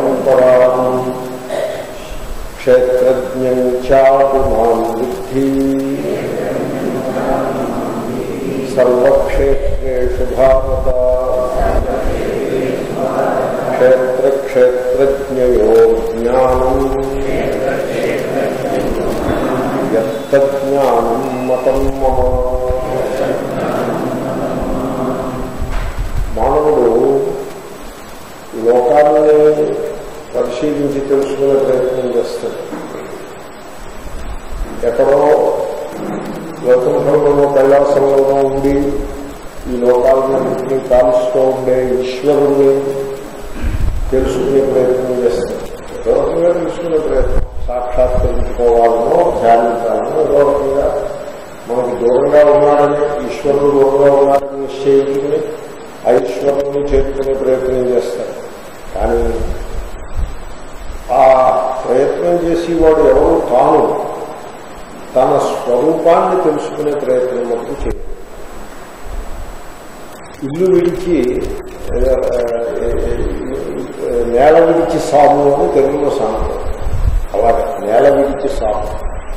పరంపరాం క్షేత్రజ్ఞం చాపుమాన్ బుద్ధి సర్వక్షేత్రేషు భారత క్షేత్రక్షేత్రజ్ఞయో జ్ఞానం యత్తజ్ఞానం మతం మమ మానవుడు ఈ లోకాన్ని పరిశీలించి తెలుసుకునే ప్రయత్నం చేస్తాడు ఎక్కడో లోకంలో కైలాసంలో ఉండి ఈ లోకాలన్నింటినీ కాలుస్తూ ఉండే ఈశ్వరుణ్ణి తెలుసుకునే ప్రయత్నం చేస్తాడు ఏదో రకంగా తెలుసుకునే ప్రయత్నం సాక్షాత్కరించుకోవాలనో ధ్యానించాలనో ఏదో రకంగా మనకు దూరంగా ఉన్నాడని ఈశ్వరుడు దూరంగా ఉన్నాడని నిశ్చయించుకుని ఆ ఈశ్వరుని చేరుకునే ప్రయత్నం చేస్తాడు కానీ ఆ ప్రయత్నం చేసి వాడు ఎవరు తాను తన స్వరూపాన్ని తెలుసుకునే ప్రయత్నం మటుకు చేయడు ఇల్లు విడిచి ఆ, నేల విడిచి సాము అని తెలుగులో సాము అలాగే నేల విడిచి సాము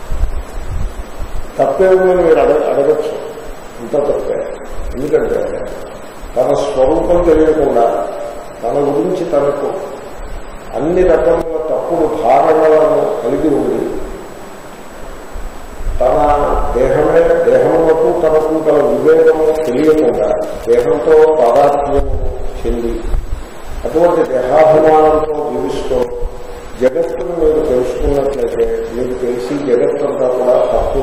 తప్పేమని మీరు అడగ అడగచ్చు ఇంత తప్పే ఎందుకంటే తన స్వరూపం తెలియకుండా తన గురించి తనకు అన్ని రకముల తప్పుడు ధారణలను కలిగి ఉండి తన దేహమే దేహములకు తనకు గల వివేకము తెలియకుండా దేహంతో తాదాత్మ్యము చెంది అటువంటి దేహాభిమానంతో జీవిస్తూ జగత్తును మీరు తెలుసుకున్నట్లయితే మీకు తెలిసి జగత్తంతా కూడా తక్కువ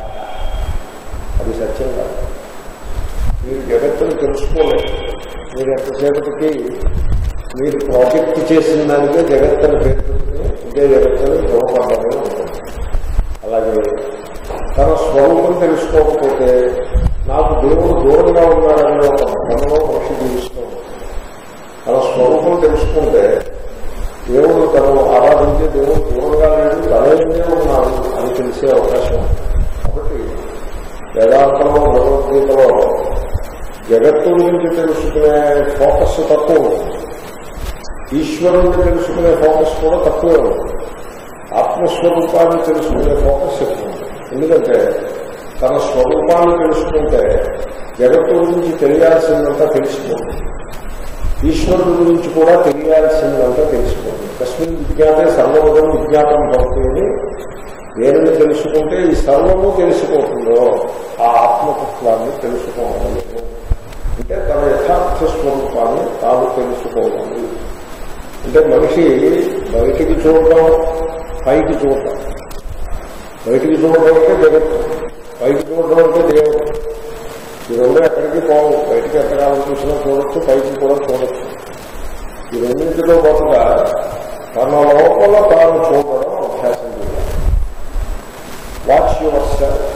అది సత్యం కాదు మీరు జగత్తును తెలుసుకోలేదు మీరు ఎంతసేపటికి మీరు ప్రాజెక్ట్ చేసిన దానికే జగత్తుని పేరు పెట్టుకుని ఇదే జగత్తుని గృహపడమే ఉంటుంది అలాగే తన స్వరూపం తెలుసుకోకపోతే నాకు దేవుడు దూరంగా ఉన్నాడని ఒక భ్రమలో మనిషి జీవిస్తూ ఉంటాడు. తన స్వరూపం తెలుసుకుంటే దేవుడు తను ఆరాధించే దేవుడు దూరంగా లేడు తనలోనే ఉన్నాడు అని తెలిసే అవకాశం ఉంది కాబట్టి వేదాంతంలో భగవద్గీతలో జగత్తు గురించి తెలుసుకునే ఫోకస్ తక్కువ ఉంటుంది ఈశ్వరుని తెలుసుకునే ఫోకస్ కూడా తక్కువే ఉంటుంది ఆత్మస్వరూపాన్ని తెలుసుకునే ఫోకస్ ఎక్కువ ఉంటుంది ఎందుకంటే తన స్వరూపాన్ని తెలుసుకుంటే జగత్తు గురించి తెలియాల్సిందంతా తెలిసిపోతుంది ఈశ్వరుడు గురించి కూడా తెలియాల్సిందంతా తెలిసిపోతుంది తస్మిన్ విజ్ఞాతే సర్వముదం విజ్ఞాతం భవతి దేనిని తెలుసుకుంటే ఈ సర్వము తెలిసిపోతుందో ఆ ఆత్మతత్వాన్ని తెలుసుకోవాలి అంటే తన యథార్థ స్వరూపాన్ని తాను తెలుసుకోవాలి అంటే మనిషి బయటికి చూడటం పైకి చూడటం బయటికి చూడడం అంటే జగత్తు పైకి చూడడం అంటే దేవుడు ఈ రెండు ఎక్కడికి పోవు బయటికి ఎక్కడాలని చూసినా చూడొచ్చు పైకి కూడా చూడొచ్చు ఈ రెండింటిలో పాటుగా తన లోపల తాను చూడడం అభ్యాసం చేయాలి వాచ్ యువర్ సెల్ఫ్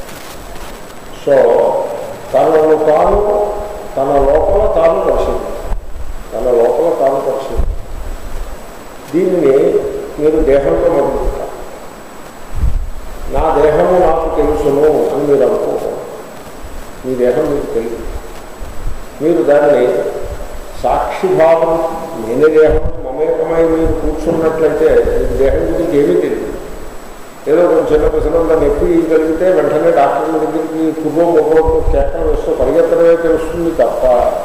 సో తనను తాను తన లోపల తాను పరిశీలి తన లోపల తాను పరిశీలి దీన్ని మీరు దేహంతో మొదలుపెట్టాలి నా దేహము నాకు తెలుసును అని మీరు అనుకోకూడదు మీ దేహం మీకు తెలియదు మీరు దాన్ని సాక్షిభావం నేనే దేహం మమేకమై మీరు కూర్చున్నట్లయితే మీకు దేహం గురించి ఏమీ తెలియదు ఏదో కొంచెం చిన్న పిసరంలో నొప్పి కలిగితే వెంటనే డాక్టర్ల దగ్గరికి కుర్రో మొగోతో కేకలు వేస్తూ పరిగెత్తడమే తెలుస్తుంది తప్ప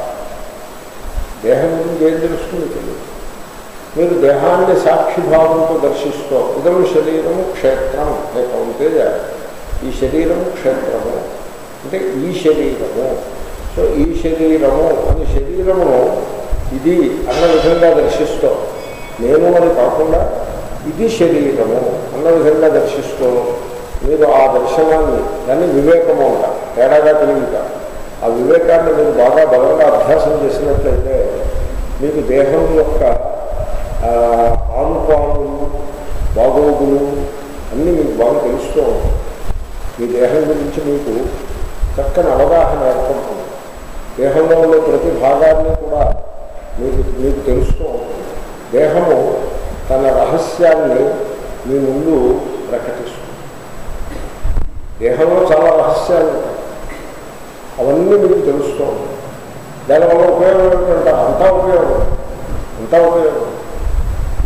దేహం గురించి ఏం తెలుస్తుంది తెలియదు మీరు దేహాన్ని సాక్షిభావంతో దర్శిస్తూ ఇదం శరీరము క్షేత్రం లేక ఉంటే ఈ శరీరము క్షేత్రము అంటే ఈ శరీరము సో ఈ శరీరము అని శరీరమును ఇది అన్న విధంగా దర్శిస్తూ నేను అని కాకుండా ఇది శరీరము అన్న విధంగా దర్శిస్తూ మీరు ఆ దర్శనాన్ని దాన్ని వివేకము అంట తేడాగా తెలియట ఆ వివేకాన్ని మీరు బాగా బలంగా అభ్యాసం చేసినట్లయితే మీకు దేహం యొక్క ఆ, ఆనుపానులు బాగోగులు అన్నీ మీకు బాగా తెలుస్తూ ఉంటాయి మీ దేహం గురించి మీకు చక్కని అవగాహన ఏర్పడుతుంది దేహంలో ఉండే ప్రతి భాగాన్ని కూడా మీకు మీకు తెలుస్తూ ఉంటుంది దేహము తన రహస్యాన్ని మీ ముందు ప్రకటిస్తుంది దేహంలో చాలా రహస్యాలు ఉంటాయి అవన్నీ మీకు తెలుస్తూ ఉంటాయి దానివల్ల ఉపయోగం ఏంటంటే అంతా ఉపయోగం అంతా ఉపయోగం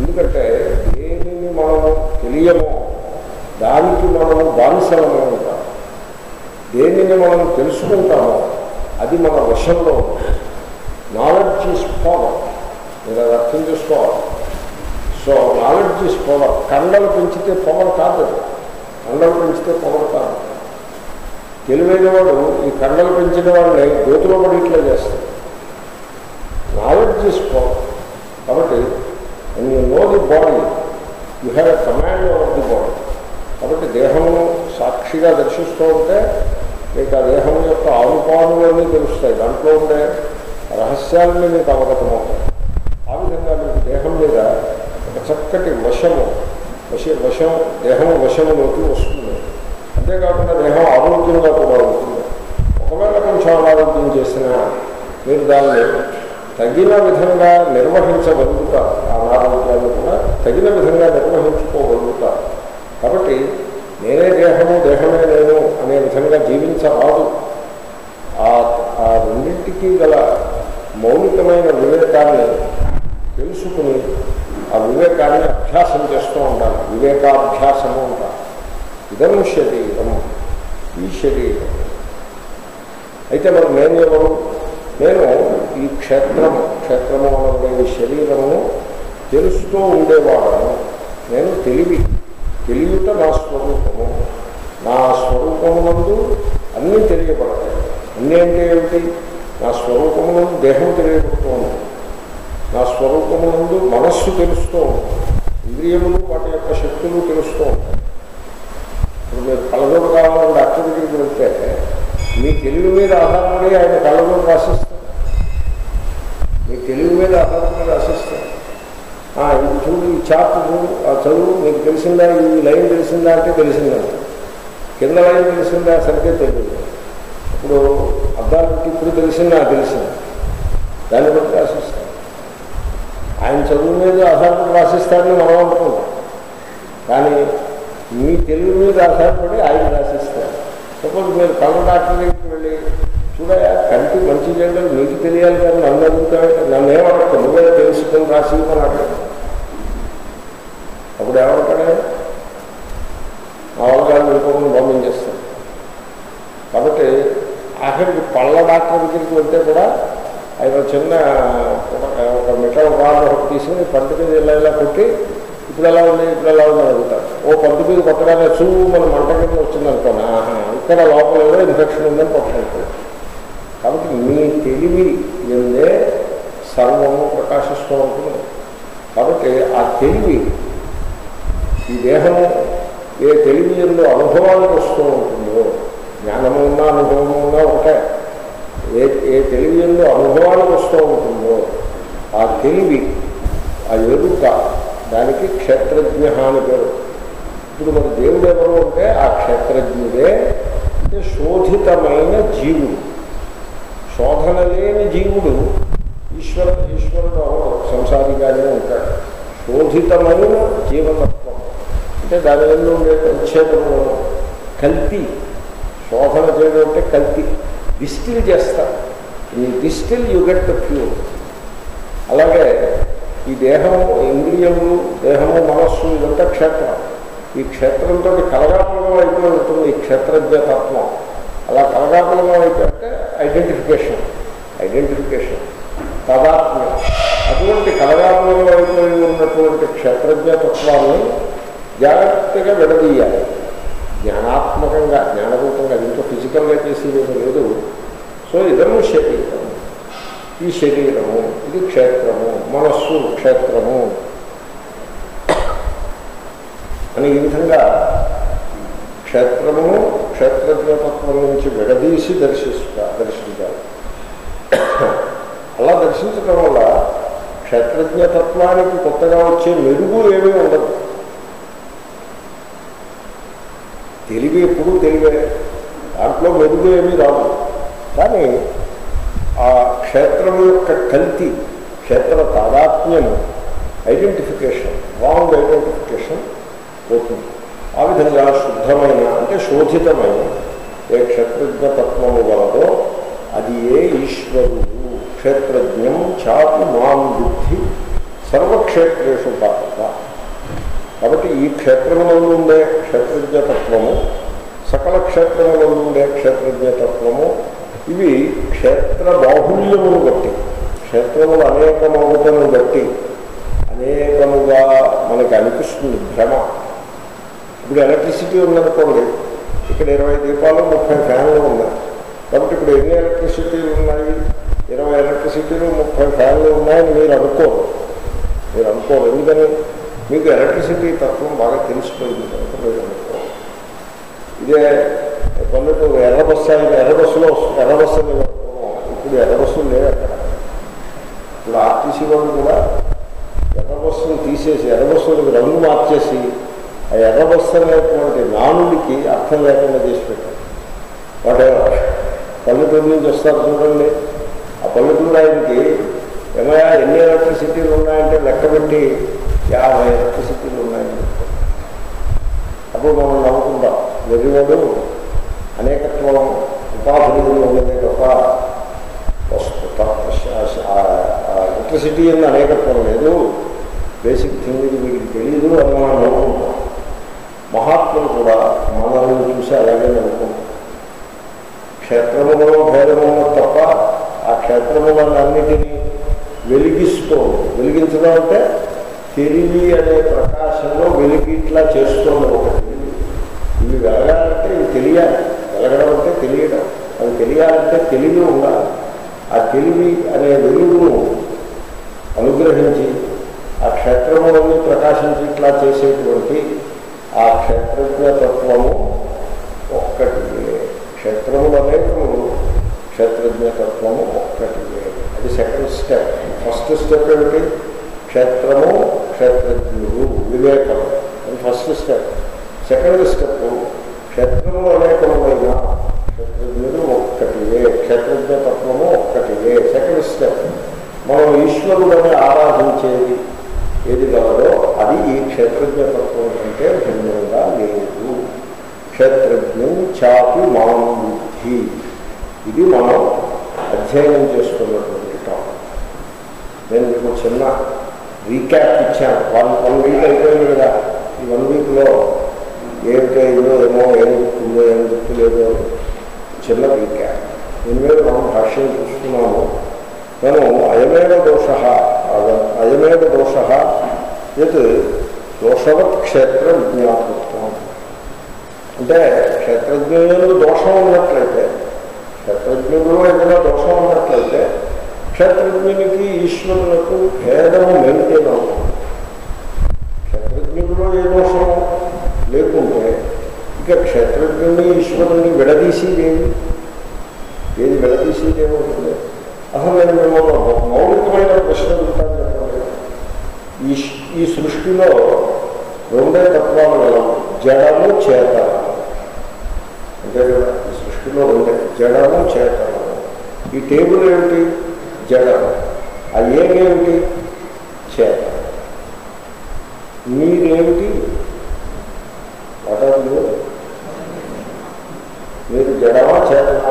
తెలియమో దానికి మనము బానిసలమై ఉంటాం దేనిని మనం తెలుసుకుంటామో అది మన వశంలో నాలెడ్జ్ ఈజ్ పవర్ మీరు అది అర్థం చేసుకోవాలి సో నాలెడ్జ్ ఈజ్ పవర్ కండలు పెంచితే పవర్ కాదు అది. కండలు పెంచితే పవర్ కాదు తెలివైన వాడు ఈ కండలు పెంచిన వాళ్ళని గోతులో పడి ఇట్లా చేస్తాడు నాలెడ్జ్ ఈజ్ పవర్ కాబట్టి and you know the body you have a command over the body కాబట్టి దేహమును సాక్షిగా దర్శిస్తూ ఉంటే మీకు ఆ దేహం యొక్క ఆనుపానులన్నీ తెలుస్తాయి దాంట్లో ఉండే రహస్యాలని మీకు అవగతమవుతాయి ఆ విధంగా మీకు దేహం మీద ఒక చక్కటి వశము వశ వశం దేహం వశములోకి వస్తుంది అంతేకాకుండా దేహం ఆరోగ్యంగా కూడా ఉంటుంది ఒకవేళ కొంచెం అనారోగ్యం చేసినా మీరు దాన్ని తగిన విధంగా నిర్వహించగలుగుతారు ఆ అనారోగ్యాన్ని కూడా తగిన విధంగా నిర్వహించుకోగలుగుతారు కాబట్టి నేనే దేహము దేహమే నేను అనే విధంగా జీవించరాదు ఆ ఆ రెండింటికి గల మౌలికమైన వివేకాన్ని తెలుసుకుని ఆ వివేకాన్ని అభ్యాసం చేస్తూ ఉండాలి వివేకాభ్యాసము ఉండాలి ఇదం శరీరం ఈ శరీరం అయితే మరి నేను ఎవరు నేను ఈ క్షేత్రము క్షేత్రము అనబడే ఈ శరీరమును తెలుస్తూ ఉండేవాడను నేను తెలివి తెలియట నా స్వరూపము నా స్వరూపమునందు అన్నీ తెలియబడతాయి అన్నీ అంటే ఏమిటి నా స్వరూపమునందు దేహం తెలియబడుతూ ఉంటుంది నా స్వరూపమునందు మనస్సు తెలుస్తూ ఉంటుంది ఇంద్రియములు వాటి యొక్క శక్తులు తెలుస్తూ ఉంటాయి ఇప్పుడు మీరు కళ్ళజోడు కావాలని డాక్టర్ దగ్గరికి వెళ్తే మీ తెలివి మీద ఆధారపడి ఆయన కళ్ళజోడు రాసిస్తారు మీ తెలివి మీద ఆధారపడి రాసిస్తారు ఆ, ఇది చూడు ఈ చార్ట్ చూడు ఆ చదువు నీకు తెలిసిందా ఈ లైన్ తెలిసిందా అంటే తెలిసిందంట కింద లైన్ తెలిసిందా సరిగ్గా తెలియదు ఇప్పుడు అద్దాలకి ఇప్పుడు తెలిసిందా తెలిసింది దాన్ని బట్టి రాసిస్తాం ఆయన చదువు మీద ఆధారపడి రాసిస్తారని మనం అనుకుంటాం కానీ మీ తెలుగు మీద ఆధారపడి ఆయన రాసిస్తారు సపోజ్ మీరు కళ్ళ డాక్టర్ దగ్గరికి వెళ్ళి చూడయా కంటి మంచి జెండలు మీకు తెలియాలి కానీ నన్ను అడుగుతాడు నన్ను ఏమడతాడు నువ్వే తెలుసుకొని రాసి ఇవ్వని అడగడు అప్పుడు ఏమంటాడే మా వాళ్ళగారు వెళ్ళిపోకుండా పంపించేస్తాడు కాబట్టి ఆఖరికి పళ్ళ డాక్టర్ దగ్గరికి వెళ్తే కూడా ఆయన చిన్న ఒక- ఒక మెటల్ రాడ్ ఒకటి తీసుకుని పంట మీద ఇలా ఇలా కొట్టి ఇప్పుడు ఎలా ఉంది ఇప్పుడు ఎలా ఉంది అని అడుగుతారు ఓ పంట మీద కొట్టగానే చూ మన మంట కింద వచ్చింది అనుకోండి ఆహా ఇక్కడ లోపల ఏదో ఇన్ఫెక్షన్ ఉందని పట్టుకుంటాడు కాబట్టి మీ తెలివి ఎందే సర్వము ప్రకాశిస్తూ ఉంటుంది కాబట్టి ఆ తెలివి ఈ దేహము ఏ తెలివి ఎందు అనుభవానికి వస్తూ ఉంటుందో జ్ఞానము ఉన్నా అనుభవము ఉన్నా ఒకటే ఏ ఏ తెలివి ఎందు అనుభవానికి వస్తూ ఉంటుందో ఆ తెలివి ఆ ఎరుక దానికి క్షేత్రజ్ఞ అని పేరు ఇప్పుడు మన దేవుడు ఎవరు అంటే ఆ క్షేత్రజ్ఞుడే అంటే శోధితమైన జీవుడు శోధన లేని జీవుడు ఈశ్వర ఈశ్వరుడు అవడు సంసారిగానే ఉంటాడు శోధితమైన జీవతత్వం అంటే దాని వల్ల ఉండే పరిచ్ఛేదము కల్తీ శోధన చేయడం అంటే కల్తీ డిస్టిల్ చేస్తారు ఈ distil you get the pure అలాగే ఈ దేహము ఇంద్రియములు దేహము మనస్సు ఇదంతా క్షేత్రం ఈ క్షేత్రంతో కలగాపులగం అయిపోయి ఉంటుంది ఈ క్షేత్రజ్ఞతత్వం అలా కలగాపులగం అయిపోతే ఐడెంటిఫికేషన్ ఐడెంటిఫికేషన్ తదాత్మ్యం అటువంటి కలగాపులగం అయిపోయి ఉన్నటువంటి క్షేత్రజ్ఞతత్వాన్ని జాగ్రత్తగా విడదీయాలి జ్ఞానాత్మకంగా జ్ఞానరూపంగా దీంతో ఫిజికల్గా చేసేది ఏమీ లేదు సో ఇదము శరీరం ఈ శరీరము ఇది క్షేత్రము మనస్సు క్షేత్రము అని ఈ విధంగా క్షేత్రమును క్షేత్రజ్ఞతత్వం నుంచి విడదీసి దర్శిస్తా దర్శించాలి అలా దర్శించడం వల్ల క్షేత్రజ్ఞతత్వానికి కొత్తగా వచ్చే మెరుగు ఏమీ ఉండదు తెలివి ఎప్పుడు తెలివే దాంట్లో మెరుగు ఏమీ రాదు కానీ ఆ క్షేత్రం యొక్క కల్తీ క్షేత్ర తాదాత్మ్యము ఐడెంటిఫికేషన్ రాంగ్ ఐడెంటిఫికేషన్ పోతుంది ఆ విధంగా శుద్ధమైన అంటే శోధితమైన ఏ క్షేత్రజ్ఞతత్వము గలదో అది ఏ ఈశ్వరుడు క్షేత్రజ్ఞం చాపి మాం బుద్ధి సర్వక్షేత్రేషు పాత్ర కాబట్టి ఈ క్షేత్రములలో ఉండే క్షేత్రజ్ఞతత్వము సకల క్షేత్రములలో ఉండే క్షేత్రజ్ఞతత్వము ఇవి క్షేత్ర బాహుల్యమును బట్టి క్షేత్రములు అనేకమవుతను బట్టి అనేకముగా మనకి అనిపిస్తుంది భ్రమ ఇప్పుడు ఎలక్ట్రిసిటీ ఉందనుకోండి ఇక్కడ ఇరవై దీపాలు ముప్పై ఫ్యాన్లు ఉన్నాయి కాబట్టి ఇప్పుడు ఎన్ని ఎలక్ట్రిసిటీలు ఉన్నాయి ఇరవై ఎలక్ట్రిసిటీలు ముప్పై ఫ్యాన్లు ఉన్నాయని మీరు అనుకోరు మీరు అనుకోరు ఎందుకని మీకు ఎలక్ట్రిసిటీ తత్వం బాగా తెలిసిపోయింది కనుక మీరు అనుకోరు ఇదే పల్లెటూరు ఎర్ర బస్సు అయిన ఎర్ర బస్సులో వస్తుంది ఎర్ర బస్సు అనేది ఇప్పుడు ఎర్ర బస్సులు లేవు అక్కడ ఇప్పుడు ఆర్టీసీ వాళ్ళు కూడా ఎర్ర బస్సును తీసేసి ఎర్ర బస్సులకు రంగు మార్చేసి ఆ ఎర్ర బస్సు అనేటువంటి నానుడికి అర్థం లేకుండా చేసి పెట్టారు వాడు పల్లెటూరు నుంచి వస్తారు చూడండి ఆ పల్లెటూరు ఆయనకి ఏమయ్యా ఎన్ని ఎలక్ట్రిసిటీలు ఉన్నాయంటే లెక్క పెట్టి యాభై ఎలక్ట్రిసిటీలు ఉన్నాయని అప్పుడు మనం నవ్వుకుంటాం వెర్రివాడు అనేకత్వం ఉపాధులు ఉన్నదే తప్ప ఎలక్ట్రిసిటీ అని అనేకత్వం లేదు బేసిక్ థింగ్ ఇది మీకు తెలియదు అని మనం నవ్వుకుంటాం మహాత్ములు కూడా మనల్ని చూసి అలాగే నవ్వుకుంటాం క్షేత్రములలో భేదమున్న తప్ప ఆ క్షేత్రములన్నిటినీ వెలిగిస్తూ వెలిగించడం అంటే తెలివి అనే ప్రకాశంలో వెలిగిట్లా చేస్తోంది ఒక తెలివి ఇవి వెలగాలంటే ఇవి తెలియాలి వెలగడం అంటే తెలియడం అది తెలియాలంటే తెలివి ఉండాలి ఆ తెలివి అనే వెలుగును అనుగ్రహించి ఆ క్షేత్రములన్నీ ప్రకాశించేట్లా చేసేటువంటి ఆ క్షేత్రజ్ఞతత్వము ఒక్కటి క్షేత్రములు అనేకములు క్షేత్రజ్ఞతత్వము ఒక్కటి అది సెకండ్ స్టెప్ ఫస్ట్ స్టెప్ ఏమిటి క్షేత్రము క్షేత్రజ్ఞుడు వివేకం అది ఫస్ట్ స్టెప్ సెకండ్ స్టెప్ క్షేత్రము అనేకములైన క్షేత్రజ్ఞుడు ఒక్కటివే క్షేత్రజ్ఞతత్వము ఒక్కటివే సెకండ్ స్టెప్ మనం ఈశ్వరుడని ఆరాధించేది ఏది గలదో అది ఈ క్షేత్రజ్ఞతత్వం కంటే భిన్నంగా లేదు క్షేత్రజ్ఞం చాపి మాం బుద్ధి ఇది మనం అధ్యయనం చేసుకున్నటువంటి టాపిక్ నేను మీకు చిన్న రీక్యాప్ ఇచ్చాను వన్ వన్ వీక్ అయిపోయింది కదా ఈ వన్ వీక్లో ఏమిటైందో ఏమో ఏం గుర్తుందో ఏం గుర్తులేదో చిన్న రీక్యాప్ దీని మీద మనం భాష్యం చూసుకున్నాము నేను అయమేవ దోష అయమేవ దోష యత్ దోషవత్ క్షేత్ర విజ్ఞాతృత్వం అంటే క్షేత్రజ్ఞులు దోషం ఉన్నట్లయితే క్షేత్రజ్ఞుడు ఏదైనా దోషం ఉన్నట్లయితే క్షేత్రజ్ఞునికి ఈశ్వరులకు భేదము మెయింటైన్ అవుతుంది క్షేత్రజ్ఞుడిలో ఏ దోషం లేకుంటే ఇక క్షేత్రజ్ఞుని ఈశ్వరుని విడదీసేదేమి ఏది విడదీసేదేమవుతుంది అసలు నేను మిమ్మల్ని ఒక మౌలికమైన ప్రశ్న ఉంటాను చెప్పండి ఈ ఈ సృష్టిలో రెండే తత్వాలు గలవు జడము చేతనము అంతే కదా ఈ సృష్టిలో రెండే జడము చేతనము ఈ టేబుల్ ఏమిటి జడము ఆ ఏమేమిటి చేత మీరేమిటి వాటాలు మీరు జడమా చేతనా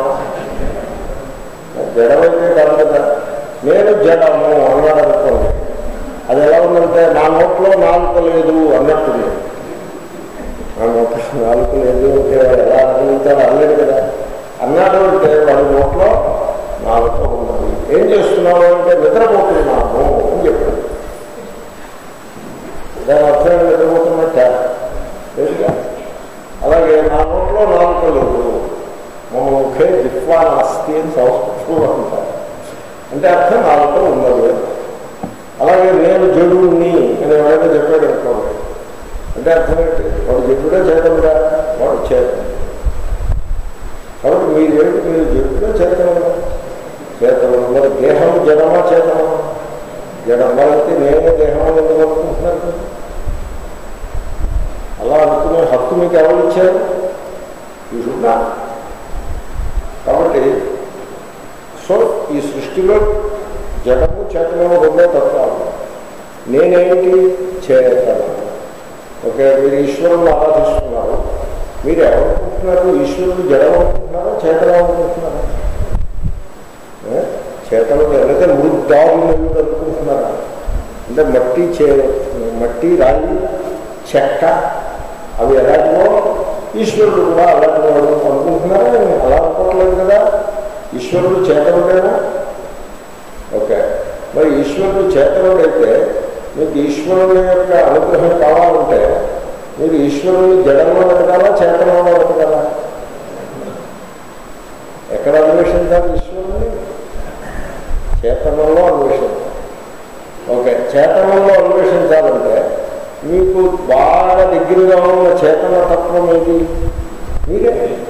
జడమైతే కాదు కదా నేను జడము అన్నాడు అనుకోండి అది ఎలా ఉందంటే నా నోట్లో నాలుక లేదు అన్నట్టుంది నా నోట్లో నాలుక లేదు అంటే వాడు ఎలా అడుగుతాడు అనలేదు కదా అన్నాడు అంటే వాడి నోట్లో నాలుక ఉన్నది ఏం చేస్తున్నావు అంటే నిద్రపోతున్నాము అని చెప్పాడు దాని అర్థం నిద్రపోతున్నట్ట లేదుగా అలాగే నా నోట్లో నాలుక లేదు ముఖే జిత్వా నాస్తి అని సంస్కృతంలో అంటారు అంటే అర్థం నాలుక ఉన్నది అలాగే నేను జడుని అని ఎవరైనా చెప్పాడు అనుకోండి అంటే అర్థం ఏంటి వాడు జడుడే చేతనుడా వాడు చేతను కాబట్టి మీరేంటి మీరు జడుడే చేతనుడా చేతను మరి దేహం జడమా చేతనమా జడం అయితే నేనే దేహం ఎందుకు అనుకుంటున్నాను అలా అనుకునే హక్కు మీకు ఎవరు ఇచ్చారు తీసుకున్నా కాబట్టి సో ఈ సృష్టిలో జడము చేతనము రెండో తత్వాలు నేనేంటి చేతనము ఓకే మీరు ఈశ్వరుని ఆరాధిస్తున్నారు మీరు ఎవరనుకుంటున్నారు ఈశ్వరుడు జడం అనుకుంటున్నారా చేతనం అనుకుంటున్నారా చేతనం ఎవరైతే మృద్దారుణ్యుడు అనుకుంటున్నారా అంటే మట్టి చే మట్టి రాయి చెక్క అవి ఎలాంటివో ఈశ్వరుడు కూడా అలాంటి వాడు అనుకుంటున్నారా నేను అలా అనుకోవట్లేదు కదా ఈశ్వరుడు చేతనుడేనా ఓకే మరి ఈశ్వరుడు చేతనుడైతే మీకు ఈశ్వరుని యొక్క అనుగ్రహం కావాలంటే మీరు ఈశ్వరుని జడంలో వెతకాలా చేతనంలో వెతకాలా ఎక్కడ అన్వేషించాలి ఈశ్వరుని చేతనంలో అన్వేషించాలి ఓకే చేతనంలో అన్వేషించాలంటే మీకు బాగా దగ్గరగా ఉన్న చేతన తత్వం ఏది మీరే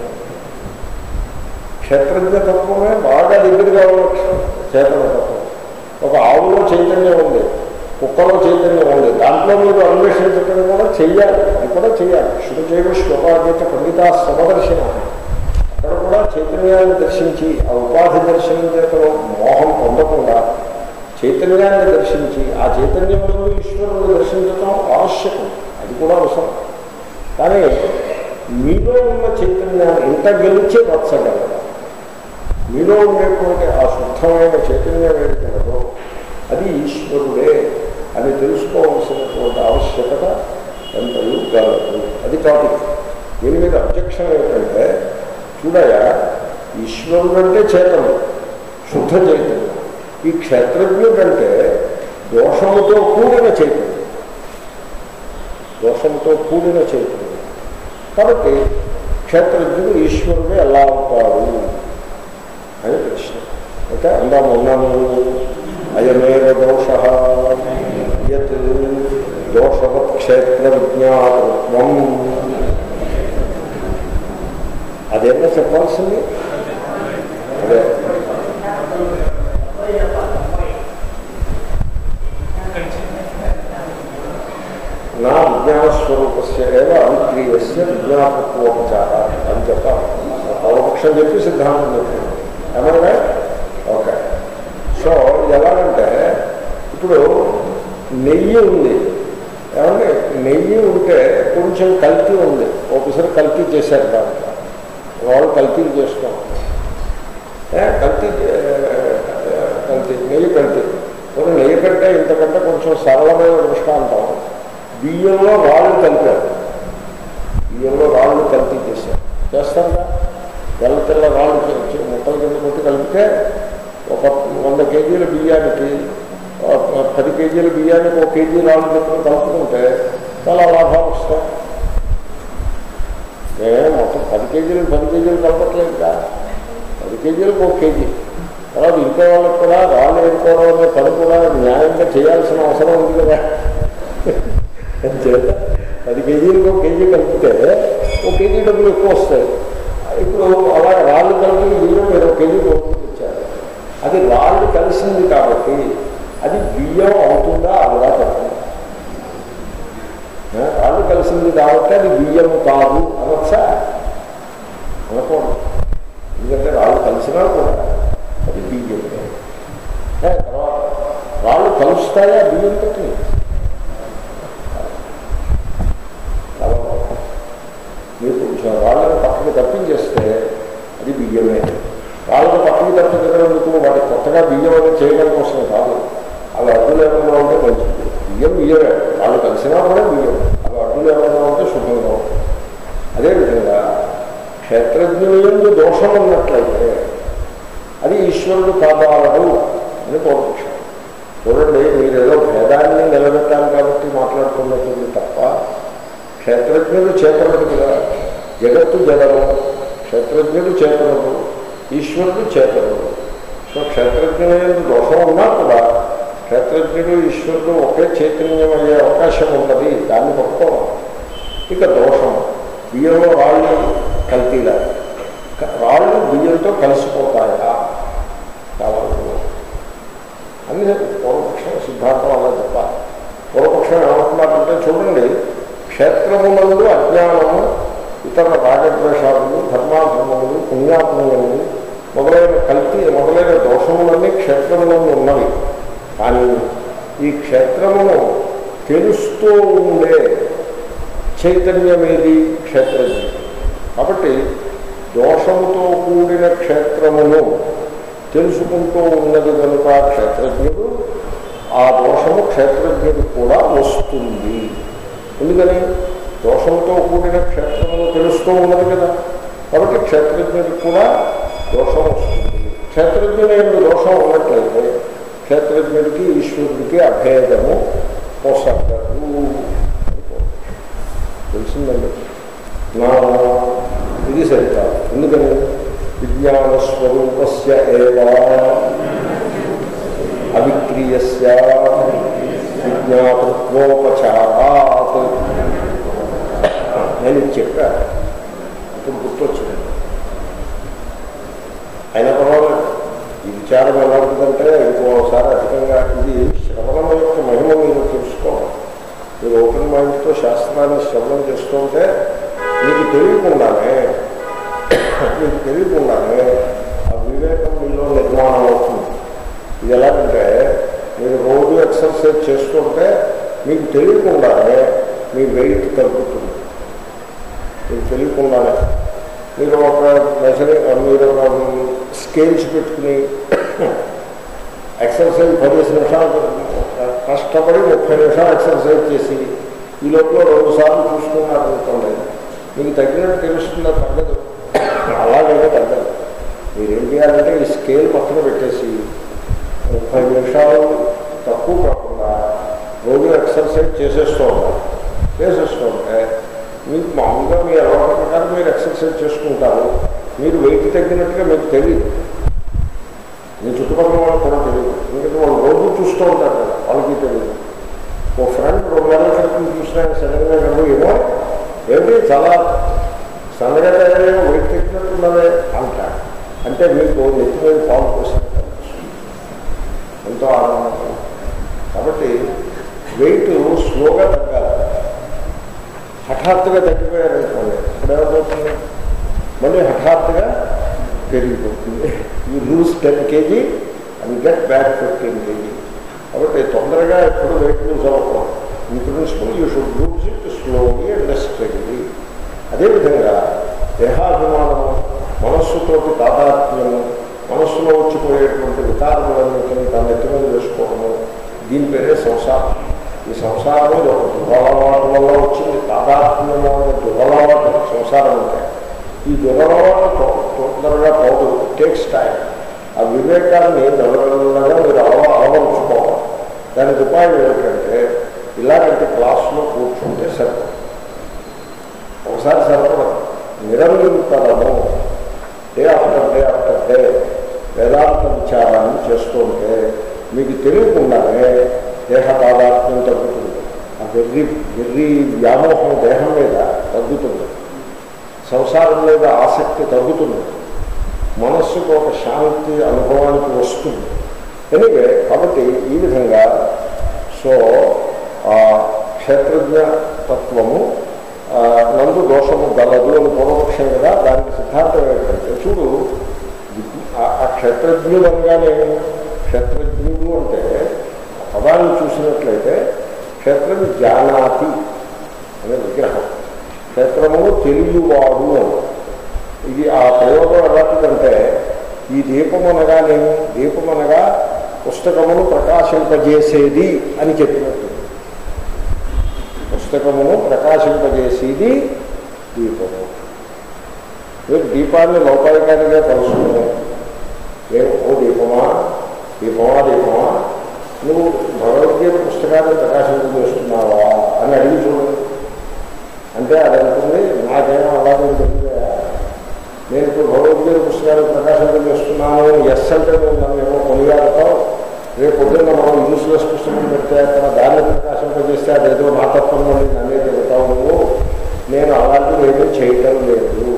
క్షేత్రజ్ఞ తత్వమే బాగా దగ్గరగా ఉన్న చేతన తత్వం ఒక ఆవులో చైతన్యం ఉంది కుక్కలో చైతన్యం ఉంది దాంట్లో మీరు అన్వేషించడం కూడా చెయ్యాలి అది కూడా చెయ్యాలి శుభ చేయవ శ్లోకాగీత పండిత సమదర్శన అక్కడ కూడా చైతన్యాన్ని దర్శించి ఆ ఉపాధి దర్శనం చేత మోహం పొందకుండా చైతన్యాన్ని దర్శించి ఆ చైతన్యంలో ఈశ్వరుని దర్శించడం ఆవశ్యకం అది కూడా అవసరం కానీ మీలో ఉన్న చైతన్యాన్ని ఇంత గెలిచే వచ్చగలరు మీలో ఉండేటువంటి ఆ శుద్ధమైన చైతన్యం ఏదైతే అది ఈశ్వరుడే అని తెలుసుకోవాల్సినటువంటి ఆవశ్యకత ఎంతయూ గలదు అది టాపిక్ దీని మీద అబ్జెక్షన్ ఏంటంటే చూడయా ఈశ్వరుడు అంటే చేతనం శుద్ధ చైతన్యం ఈ క్షేత్రజ్ఞుడంటే దోషముతో కూడిన చైతన్యం దోషంతో కూడిన చైతన్యం కాబట్టి క్షేత్రజ్ఞుడు ఈశ్వరుడే ఎలా అవుతాడు అని ప్రశ్న అయితే అందాము ఉన్నాను అయమేవ దోష యత్ దోషవత్ క్షేత్ర విజ్ఞాతత్వం అదేనా చెప్పాల్సింది అదే నా విజ్ఞానస్వరూపస్య ఏవ అవిక్రీయస్య విజ్ఞాతత్వోపచార అని చెప్పాలి పూర్వపక్షం చెప్పి సిద్ధాంతం చెప్పింది ఏమన్నా ఓకే సో ఎలాగంటే ఇప్పుడు నెయ్యి ఉంది ఏమంటే నెయ్యి ఉంటే కొంచెం కల్తీ ఉంది ఒకసారి కల్తీ చేశారు దాంట్లో వాళ్ళు కల్తీలు చేసుకోం ఏ, కల్తీ ఏ, కల్తీ నెయ్యి కల్తీ కొన్ని నెయ్యి కంటే ఇంతకంటే కొంచెం సరళమైన దృష్టాంతం బియ్యంలో రాళ్ళు కలిపారు బియ్యంలో రాళ్ళు కల్తీ చేశారు చేస్తారుగా తెల్ల తెల్ల రాళ్ళు చేసి ముక్కల కింద కొట్టి కలిపితే ఒక వంద కేజీల బియ్యానికి ఒక పది కేజీల బియ్యానికి ఒక కేజీ రాళ్ళు చొప్పున కలుపుకుంటే చాలా లాభాలు వస్తాయి మేము మొత్తం పది కేజీలు పది కేజీలు కలపట్లేదుగా పది కేజీలకు ఒక కేజీ తర్వాత ఇంకో వాళ్ళకి కూడా రాళ్ళు ఏరుకోవడం అనే పని కూడా న్యాయంగా చేయాల్సిన అవసరం ఉంది కదా చేత పది కేజీలకు ఒక కేజీ కలిపితే ఒక కేజీ డబ్బులు ఎక్కువ వస్తాయి ఇప్పుడు అలా రాళ్ళు కలిపి బియ్యం మీరు ఒక కేజీ కొనుక్కొచ్చారు అది రాళ్ళు కలిసింది కాబట్టి అది బియ్యం అవుతుందా అవదా చెప్పండి ఆ, రాళ్ళు కలిసింది కాబట్టి అది బియ్యం కాదు అనొచ్చా అనకూడదు ఎందుకంటే రాళ్ళు కలిసినా కూడా అది బియ్యం తర్వాత రాళ్ళు కలుస్తాయా బియ్యం తోటి చాలా బాగుంది. మీరు కొంచెం రాళ్ళని పక్కకి తప్పించేస్తే అది బియ్యమే రాళ్ళని పక్కకి తప్పించడానికి వాటి కొత్తగా బియ్యం అనేది చేయడం కోసం కాదు అవి అడ్డులు ఏమైనా ఉంటే మంచిది బియ్యం బియ్యమే వాళ్ళు కలిసినా కూడా బియ్యం అవి అడ్డులు ఏమైనా ఉంటే శుభంగా ఉంటుంది అదేవిధంగా క్షేత్రజ్ఞులందు దోషం ఉన్నట్లయితే అది ఈశ్వరుడు కాదాలడు అని పూర్వపక్షం చూడండి మీరు ఏదో భేదాన్ని నిలబెట్టాలి కాబట్టి మాట్లాడుతున్నట్టుంది తప్ప క్షేత్రజ్ఞుడు చేతనుడు కదా జగత్తు జడము క్షేత్రజ్ఞుడు చేతనుడు ఈశ్వరుడు చేతనుడు సో క్షేత్రజ్ఞుడు దోషం ఉన్నా కూడా క్షేత్రజ్ఞుడు ఈశ్వరుడు ఒకే చైతన్యం అయ్యే అవకాశం ఉన్నది దాన్ని పట్టుకోవాలి ఇక దోషం బియ్యంలో రాళ్ళు కల్తీలా రాళ్ళు బియ్యంతో కలిసిపోతాయా కావాలి అన్ని పూర్వపక్షం సిద్ధాంతం అలా చెప్పాలి పూర్వపక్షం ఏమంటున్నారంటే చూడండి క్షేత్రములందు అజ్ఞానము ఇతర రాగద్వేషాలు ధర్మాధర్మములు పుణ్యాపుణ్యములు మొదలైన కల్తీ మొదలైన దోషములన్నీ క్షేత్రములందు ఉన్నవి కానీ ఈ క్షేత్రమును తెలుస్తూ ఉండే చైతన్యమేది క్షేత్రజ్ఞం కాబట్టి దోషముతో కూడిన క్షేత్రమును తెలుసుకుంటూ ఉన్నది కనుక క్షేత్రజ్ఞుడు ఆ దోషము క్షేత్రజ్ఞుడు కూడా వస్తుంది ఎందుకని దోషంతో కూడిన క్షేత్రమును తెలుస్తూ ఉన్నది కదా కాబట్టి క్షేత్రజ్ఞుడికి కూడా దోషం వస్తుంది క్షేత్రజ్ఞుని ఎందు దోషం ఉన్నట్లయితే క్షేత్రజ్ఞుడికి ఈశ్వరుడికి అభేదము పోసగదు తెలిసిందండి నా ఇది సరికాదు ఎందుకని విజ్ఞానస్వరూపస్య ఏవా అవిక్రీయస్య విజ్ఞాతృత్వోపచారాత్ నేను ఇది చెప్పా ఇప్పుడు గుర్తొచ్చింది అయినా పర్వాలేదు ఈ విచారం ఎలా ఉంటుందంటే ఇంకోసారి అధికంగా ఇది శ్రవణం యొక్క మహిమ మీరు తెలుసుకోవాలి మీరు ఓపెన్ మైండ్తో శాస్త్రాన్ని శ్రవణం చేస్తుంటే మీకు తెలియకుండానే మీకు తెలియకుండానే ఆ వివేకం మీలో నిర్మాణం అవుతుంది ఇది ఎలాగంటే మీరు రోజు ఎక్సర్సైజ్ చేస్తుంటే మీకు తెలియకుండానే మీ వెయిట్ తగ్గుతుంది మీకు తెలియకుండానే మీరు ఒక మెజరింగ్ మీరు ఒక స్కేల్స్ పెట్టుకుని ఎక్సర్సైజ్ పదిహేను నిమిషాలు కష్టపడి ముప్పై నిమిషాలు ఎక్సర్సైజ్ చేసి ఈ లోపల రెండు సార్లు చూసుకున్నారు అనుకోండి మీకు తగ్గినట్టు తెలుస్తుందా తగ్గదు అలాగైనా తగ్గదు మీరు ఏం చేయాలంటే ఈ స్కేల్ పక్కన పెట్టేసి ముప్పై నిమిషాలు తక్కువ కాకుండా రోజు ఎక్సర్సైజ్ చేసేస్తూ ఉంటారు చేసేస్తూ ఉంటే మీకు మామూలుగా మీ అలవాటు ప్రకారం మీరు ఎక్సర్సైజ్ చేసుకుంటారు మీరు వెయిట్ తగ్గినట్టుగా మీకు తెలియదు మీ చుట్టుపక్కల వాళ్ళకి కూడా తెలియదు ఎందుకంటే వాళ్ళు రోజు చూస్తూ ఉంటారు కదా వాళ్ళకి తెలియదు ఓ ఫ్రెండ్ రెండు నెలల క్రితం చూసినా సడన్గా నువ్వు ఏమో ఏమిటి చాలా సన్నగా తయారైన వెయిట్ తగ్గినట్టున్నదే అంటాడు అంటే మీకు నెత్తి మీద పాలు పోసినట్టు అనిపిస్తుంది. ఎంతో ఆనందంగా కాబట్టి వెయిట్ స్లోగా తగ్గాలి హఠాత్తుగా తగ్గిపోయారనుకోండి ఇప్పుడేమవుతుంది మళ్ళీ హఠాత్తుగా పెరిగిపోతుంది you lose ten KG and get back fifteen KG కాబట్టి తొందరగా ఎప్పుడు వెయిట్ లూజ్ అవ్వకూడదు ఈ principle you should lose it slowly and steadily అదేవిధంగా దేహాభిమానము మనస్సుతోటి తాదాత్మ్యము మనస్సులో వచ్చిపోయేటువంటి వికారములన్నింటినీ తన ఎత్తి మీద వేసుకోవడము దీని పేరే సంసారం ఈ సంసారం ఇది ఒక దురలవాటు వల్ల వచ్చింది తాదాత్మ్యము అనే దురలవాటు సంసారం అంటే ఈ దురలవాటు తొ- తొందరగా పోదు టేక్స్ టైం ఆ వివేకాన్ని నెలవెల్లగా మీరు అలవ అలవరుచుకోవాలి దానికి ఉపాయం ఏమిటంటే ఇలాంటి క్లాసులో కూర్చుంటే సరిపడదు ఒకసారి సరిపడదు నిరంతరము day after day after day వేదాంత విచారాన్ని చేస్తుంటే మీకు తెలియకుండానే దేహ తాదాత్మ్యం తగ్గుతుంది ఆ వెర్రి వెర్రి వ్యామోహం దేహం మీద తగ్గుతుంది సంసారం మీద ఆసక్తి తగ్గుతుంది మనస్సుకు ఒక శాంతి అనుభవానికి వస్తుంది ఎనివే కాబట్టి ఈ విధంగా సో ఆ క్షేత్రజ్ఞ తత్వము ఆ, నందు దోషము గలదు అని పూర్వపక్షం కదా దానికి సిద్ధాంతం ఏంటంటే చూడు ఆ- ఆ క్షేత్రజ్ఞుడు అనగానే క్షేత్రజ్ఞుడు అంటే ఆ పదాన్ని చూసినట్లయితే క్షేత్రం జానాతి అనే విగ్రహం క్షేత్రమును తెలియవాడు అని ఇది ఆ ప్రయోగం ఎలాంటిదంటే ఈ దీపం అనగానేమి దీపం అనగా పుస్తకమును ప్రకాశింపజేసేది అని చెప్పినట్టు పుస్తకమును ప్రకాశింపజేసేది దీపము మీరు దీపాన్ని లౌకాయికానిగా కలుసుకుని నేను ఓ దీపమా దీపమా దీపమా నువ్వు భగవద్గీత పుస్తకాన్ని ప్రకాశింపజేస్తున్నావా అని అడిగి చూడండి అంటే అది అంటుంది నాకేమో అలాగే తెలియదా నేను ఇప్పుడు భగవద్గీత పుస్తకాన్ని ప్రకాశింపజేస్తున్నాను ఎస్ అంటే నువ్వు నన్ను ఏమో కొనియాడతావు రేపు పొద్దున్న మనం యూస్లెస్ పుస్తకం పెడితే అక్కడ దాన్ని ప్రకాశింపజేస్తే అదేదో నా తత్వంలో నన్నే చెబుతావు నువ్వు నేను అలాంటివి ఏమీ చేయటం లేదు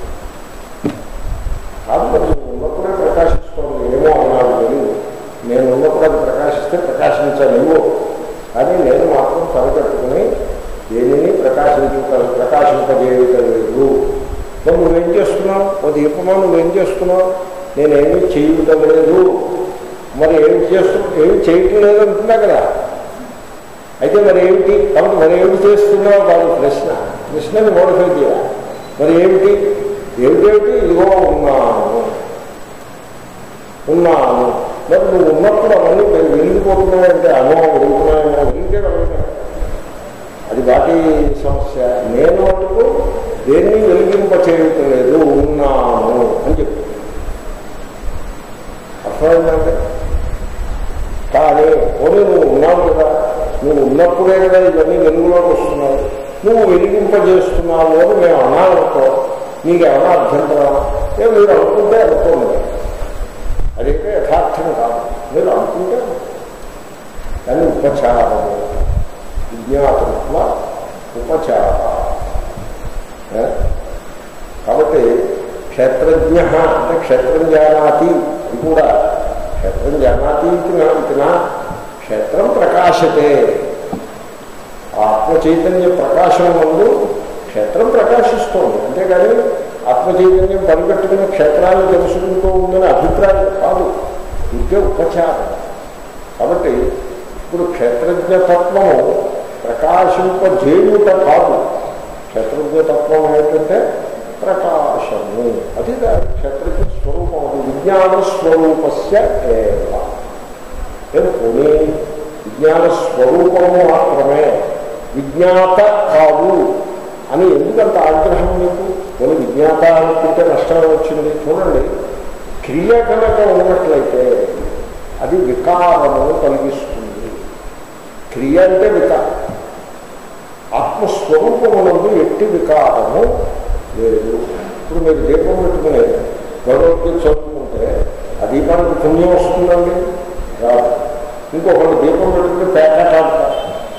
కాదు మరి నువ్వు ఉన్నప్పుడే ప్రకాశిస్తోంది ఏమో అన్నాడు తెలియదు నేను ఉన్నప్పుడు అది ప్రకాశిస్తే ప్రకాశించలేవు కానీ నేను మాత్రం తలకట్టుకుని దేనిని ప్రకాశించుట ప్రకాశింపజేయటలేదు మరి నువ్వేం చేస్తున్నావు ఓ దీపమా నువ్వేం చేస్తున్నావు నేనేమీ చేయటం లేదు మరి ఏమి చేస్తు ఏమి చేయటం లేదు అంటున్నా కదా అయితే మరి ఏమిటి కాబట్టి మరి ఏమిటి చేస్తున్నావు కాదు ప్రశ్న ప్రశ్నని మోడిఫై చేయాలి మరి ఏమిటి ఏమిటేమిటి ఇదిగో ఉన్నాను ఉన్నాను మరి నువ్వు ఉన్నప్పుడు అవన్నీ వెలిగిపోతున్నాయంటే అనో వెలుగుతున్నాయేమో వెలిగే వెళ్ళినాయి అది వాటి సమస్య నేను మటుకు దేన్ని వెలిగింప చేయట్లేదు ఉన్నాను అని చెప్తుంది అర్థమైందంటే కానీ పోనీ నువ్వు ఉన్నావు కదా నువ్వు ఉన్నప్పుడే కదా ఇవన్నీ వెలుగులోకి వస్తున్నావు నువ్వు వెలిగింపజేస్తున్నావు అని మేము అనాలనుకో నీకేమైనా అభ్యంతరం ఏ మీరు అనుకుంటే అనుకోండి అదైతే యథార్థం కాదు మీరు అనుకుంటే కానీ ఉపచారము విజ్ఞాతృత్వ ఉపచార ఏ? కాబట్టి క్షేత్రజ్ఞ అంటే క్షేత్రం జానాతి అది కూడా క్షేత్రం జానాతి ఇది నా ఇది నా క్షేత్రం ప్రకాశతే ఆత్మ చైతన్య ప్రకాశం ముందు క్షేత్రం ప్రకాశిస్తోంది అంతేగాని ఆత్మ చైతన్యం పనిపెట్టుకుని క్షేత్రాన్ని తెలుసుకుంటూ ఉందని అభిప్రాయం కాదు ఇదే ఉపచారం కాబట్టి ఇప్పుడు క్షేత్రజ్ఞతత్వము ప్రకాశింపజేయుట కాదు క్షేత్రజ్ఞతత్వం ఏంటంటే ప్రకాశము అది దాని క్షేత్రజ్ఞ స్వరూపం అది విజ్ఞాన స్వరూపస్య ఏవ ఏం పోనీ విజ్ఞాన స్వరూపము మాత్రమే విజ్ఞాత కాదు అని ఎందుకంత ఆగ్రహం మీకు పోనీ విజ్ఞాత అనుకుంటే నష్టం వచ్చింది చూడండి క్రియ కనుక ఉన్నట్లయితే అది వికారమును కలిగిస్తుంది క్రియ అంటే వికారం ఆత్మస్వరూపమునందు ఎట్టి వికారము లేదు ఇప్పుడు మీరు దీపం పెట్టుకుని భగవద్గీత చదువుకుంటే ఆ దీపానికి పుణ్యం వస్తుందండి రాదు ఇంకొకటి దీపం పెట్టుకుని పేకాట ఆడతారు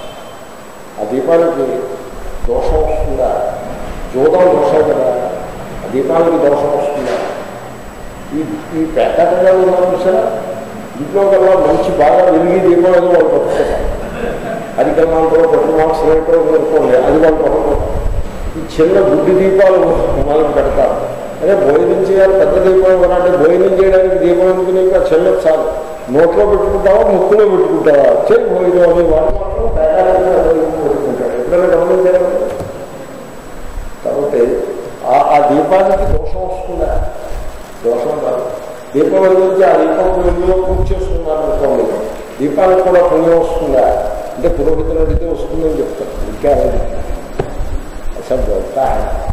ఆ దీపానికి దోషం వస్తుందా జోదం దోషం కదా ఆ దీపానికి దోషం వస్తుందా ఈ ఈ పేకాటగా ఉన్నాం చూసారా ఇంట్లో కల్లా మంచి బాగా వెలిగి దీపం ఏదో వాళ్ళు పట్టుకుంటారు అది కల్లాంతో పట్టు మార్క్స్ రేటో అనుకోండి అది వాళ్ళు పట్టుకుంటారు ఈ చిన్న గుడ్డి దీపాలు మనం పెడతారు అదే భోజనం చేయాలి పెద్ద దీపం ఇవ్వాలంటే భోజనం చేయడానికి దీపం ఎందుకు నీకు ఆ చిన్న చాలు నోట్లో పెట్టుకుంటావా ముక్కులో పెట్టుకుంటావా చేయి భోజనం అని వాడు మాత్రం పేకాటంగా పెట్టుకుంటాడు ఎప్పుడైనా గమనించారు కాబట్టి ఆ- ఆ దీపానికి దోషం వస్తుందా దోషం రాదు దీపం వెలిగించి ఆ దీపం వెలుగులో పూజ చేస్తున్నారు అనుకోండి దీపానికి కూడా పుణ్యం వస్తుందా అంటే పురోహితులు అడిగితే వస్తుందని చెప్తారు ఇంకా అసలు బోల్తా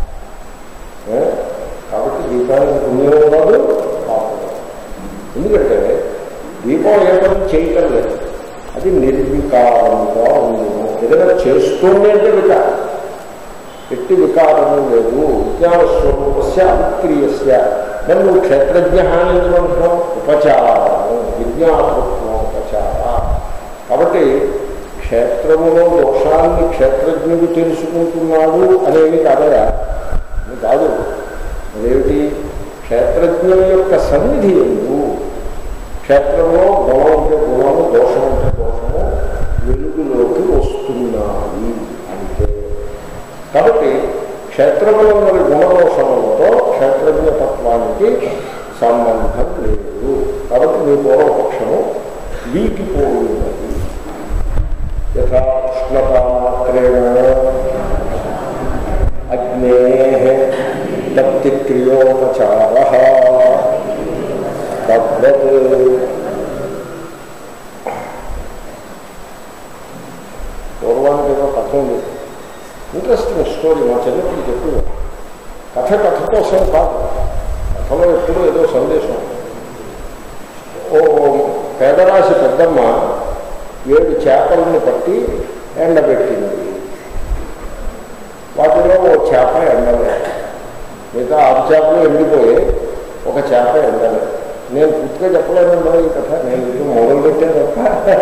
ఏ? కాబట్టి దీపానికి పుణ్యం రాదు పాపం రాదు. ఎందుకంటే దీపం ఏ పని చేయటం లేదు అది నిర్వికారంగా ఉండును ఏదైనా చేస్తుంది అంటే వికారం ఎట్టి వికారము లేదు విజ్ఞాన స్వరూపస్య అవిక్రియస్య మరి నువ్వు క్షేత్రజ్ఞ అని ఎందుకంటున్నావు ఉపచారము విజ్ఞాతృత్వం ఉపచార కాబట్టి క్షేత్రములో దోషాన్ని క్షేత్రజ్ఞుడు తెలుసుకుంటున్నాడు అనేవి కాదయా అది కాదు అదేమిటి క్షేత్రజ్ఞుల యొక్క సన్నిధి ఎందు క్షేత్రంలో గుణం అంటే గుణము దోషం అంటే దోషము వెలుగులోకి వస్తున్నాయి అంటే కాబట్టి క్షేత్రములో మరి గుణదోషములతో క్షేత్రజ్ఞతత్వానికి సంబంధం లేదు కాబట్టి మీ పూర్వపక్షము వీకిపోయినది యథా ఉష్ణతామాత్రేణ అగ్నే తప్తిక్రియోపచార తద్వత్ పూర్వానికి ఏదో కథ ఉంది ఇంట్రెస్టింగ్ స్టోరీ మా చిన్నప్పుడు చెప్పేవారు కథ కథ కోసం కాదు కథలో ఎప్పుడూ ఏదో సందేశం ఓ పేదరాశి పెద్దమ్మ ఏడు చేపలను పట్టి ఎండబెట్టింది వాటిలో ఓ చేప ఎండలేదు మిగతా ఆరు చేపలు ఎండిపోయి ఒక చేప ఎండలేదు నేను పూర్తిగా చెప్పలేను ఈ కథ నేను ఇది మొదలు పెట్టే తప్ప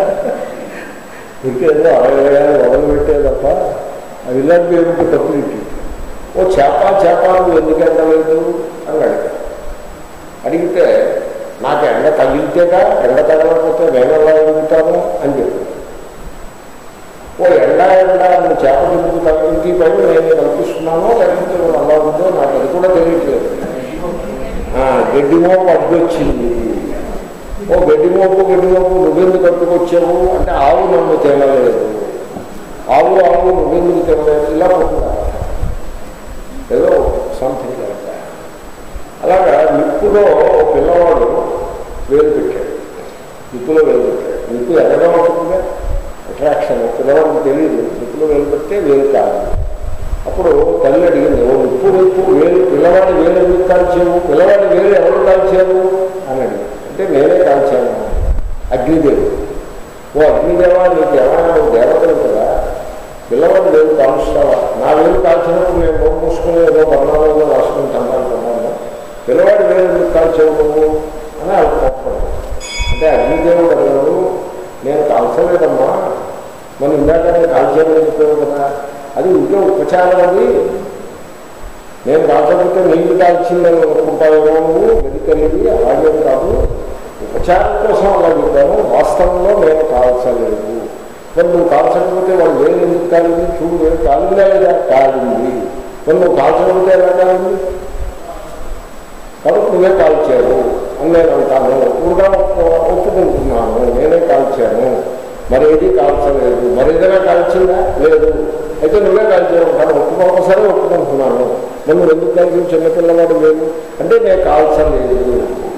ఇంకేదో అరవై మొదలు పెట్టే తప్ప అవి ఇలాంటి ఏమిటి తప్పులు ఓ చేప చేప నువ్వు ఎందుకు ఎండలేదు అని అడిగాను అడిగితే నాకు ఎండ తగిలితేగా ఎండ తగలకపోతే నేను ఎలా ఎదుగుతాను అని చెప్పి ఓ ఎండ ఎండ నువ్వు చేప ఎందుకు తగిలింది పైన నేను కల్పిస్తున్నానో లేకపోతే నువ్వు అలా ఉందో నాకు అది కూడా తెలియట్లేదు ఆ, గడ్డి మోపు అడ్డొచ్చింది ఓ గడ్డి మోపు గడ్డి మోపు నువ్వెందుకు కట్టుకొచ్చావు అంటే ఆవు నన్ను తినలేదు ఆవు ఆవు నువ్వెందుకు తినలేదు ఇలా ఉంటుందా ఏదో సంథింగ్ అలాగా నిప్పులో ఓ పిల్లవాడు వేలు పెట్టాడు నిప్పులో వేలు పెట్టాడు నిప్పు ఎర్రగా ఉంటుందిగా అట్రాక్షన్ పిల్లవాడికి తెలియదు నిప్పులో వేలు పెడితే వేలు కాదు అప్పుడు తల్లి అడిగింది ఓ నిప్పు నిప్పు వేలు పిల్లవాడి వేలు ఎందుకు కాల్చావు పిల్లవాడి వేలు ఎవరు కాల్చావు అని అడిగింది అంటే నేనే కాల్చాను అగ్నిదేవుడు ఓ అగ్నిదేవా నీకు ఏమైనా నువ్వు దేవతలు కదా పిల్లవాడు వేలు కాలుస్తావా నా వేలు కాల్చినప్పుడు నేను నోరు మూసుకుని ఏదో వర్ణాలలో రాసుకుంటాను అనుకున్నాను పిల్లవాడి వేలు ఎందుకు కాల్చావు నువ్వు అని ఆవిడ కోప్పడ్డాడు అంటే అగ్నిదేవుడు అన్నాడు నేను కాల్చలేదమ్మా మనం ఇందాక నేను కాల్చాలని చెప్పావు కదా అది ఇంకే ఉపచారం అది నేను కాకపోతే నీళ్లు కాల్చిందని అనుకుంటావేమో నువ్వు వెనుకలిది అలాగే కాదు ఉపచారం కోసం అలా చెప్పాను వాస్తవంలో నేను కాల్చలేదు మరి నువ్వు కాల్చకపోతే వాళ్ళు వేలు ఎందుకు కాలింది చూడు వేలు కాలిందా లేదా కాలింది మరి నువ్వు కాల్చకపోతే ఎలా కాలింది కాబట్టి నువ్వే కాల్చావు అని నేను అంటాను కూడా ఒప్పుకుంటున్నాను నేనే కాల్చాను మరి ఏది కాల్చలేదు మరి ఏదైనా కాల్చిందా లేదు అయితే నువ్వే కాల్చావు అంటాను ఒప్పుకోకసరే ఒప్పుకుంటున్నాను మరి నువ్వు ఎందుకు కాల్చి చిన్నపిల్లవాడు లేదు అంటే నేను కాల్చలేదు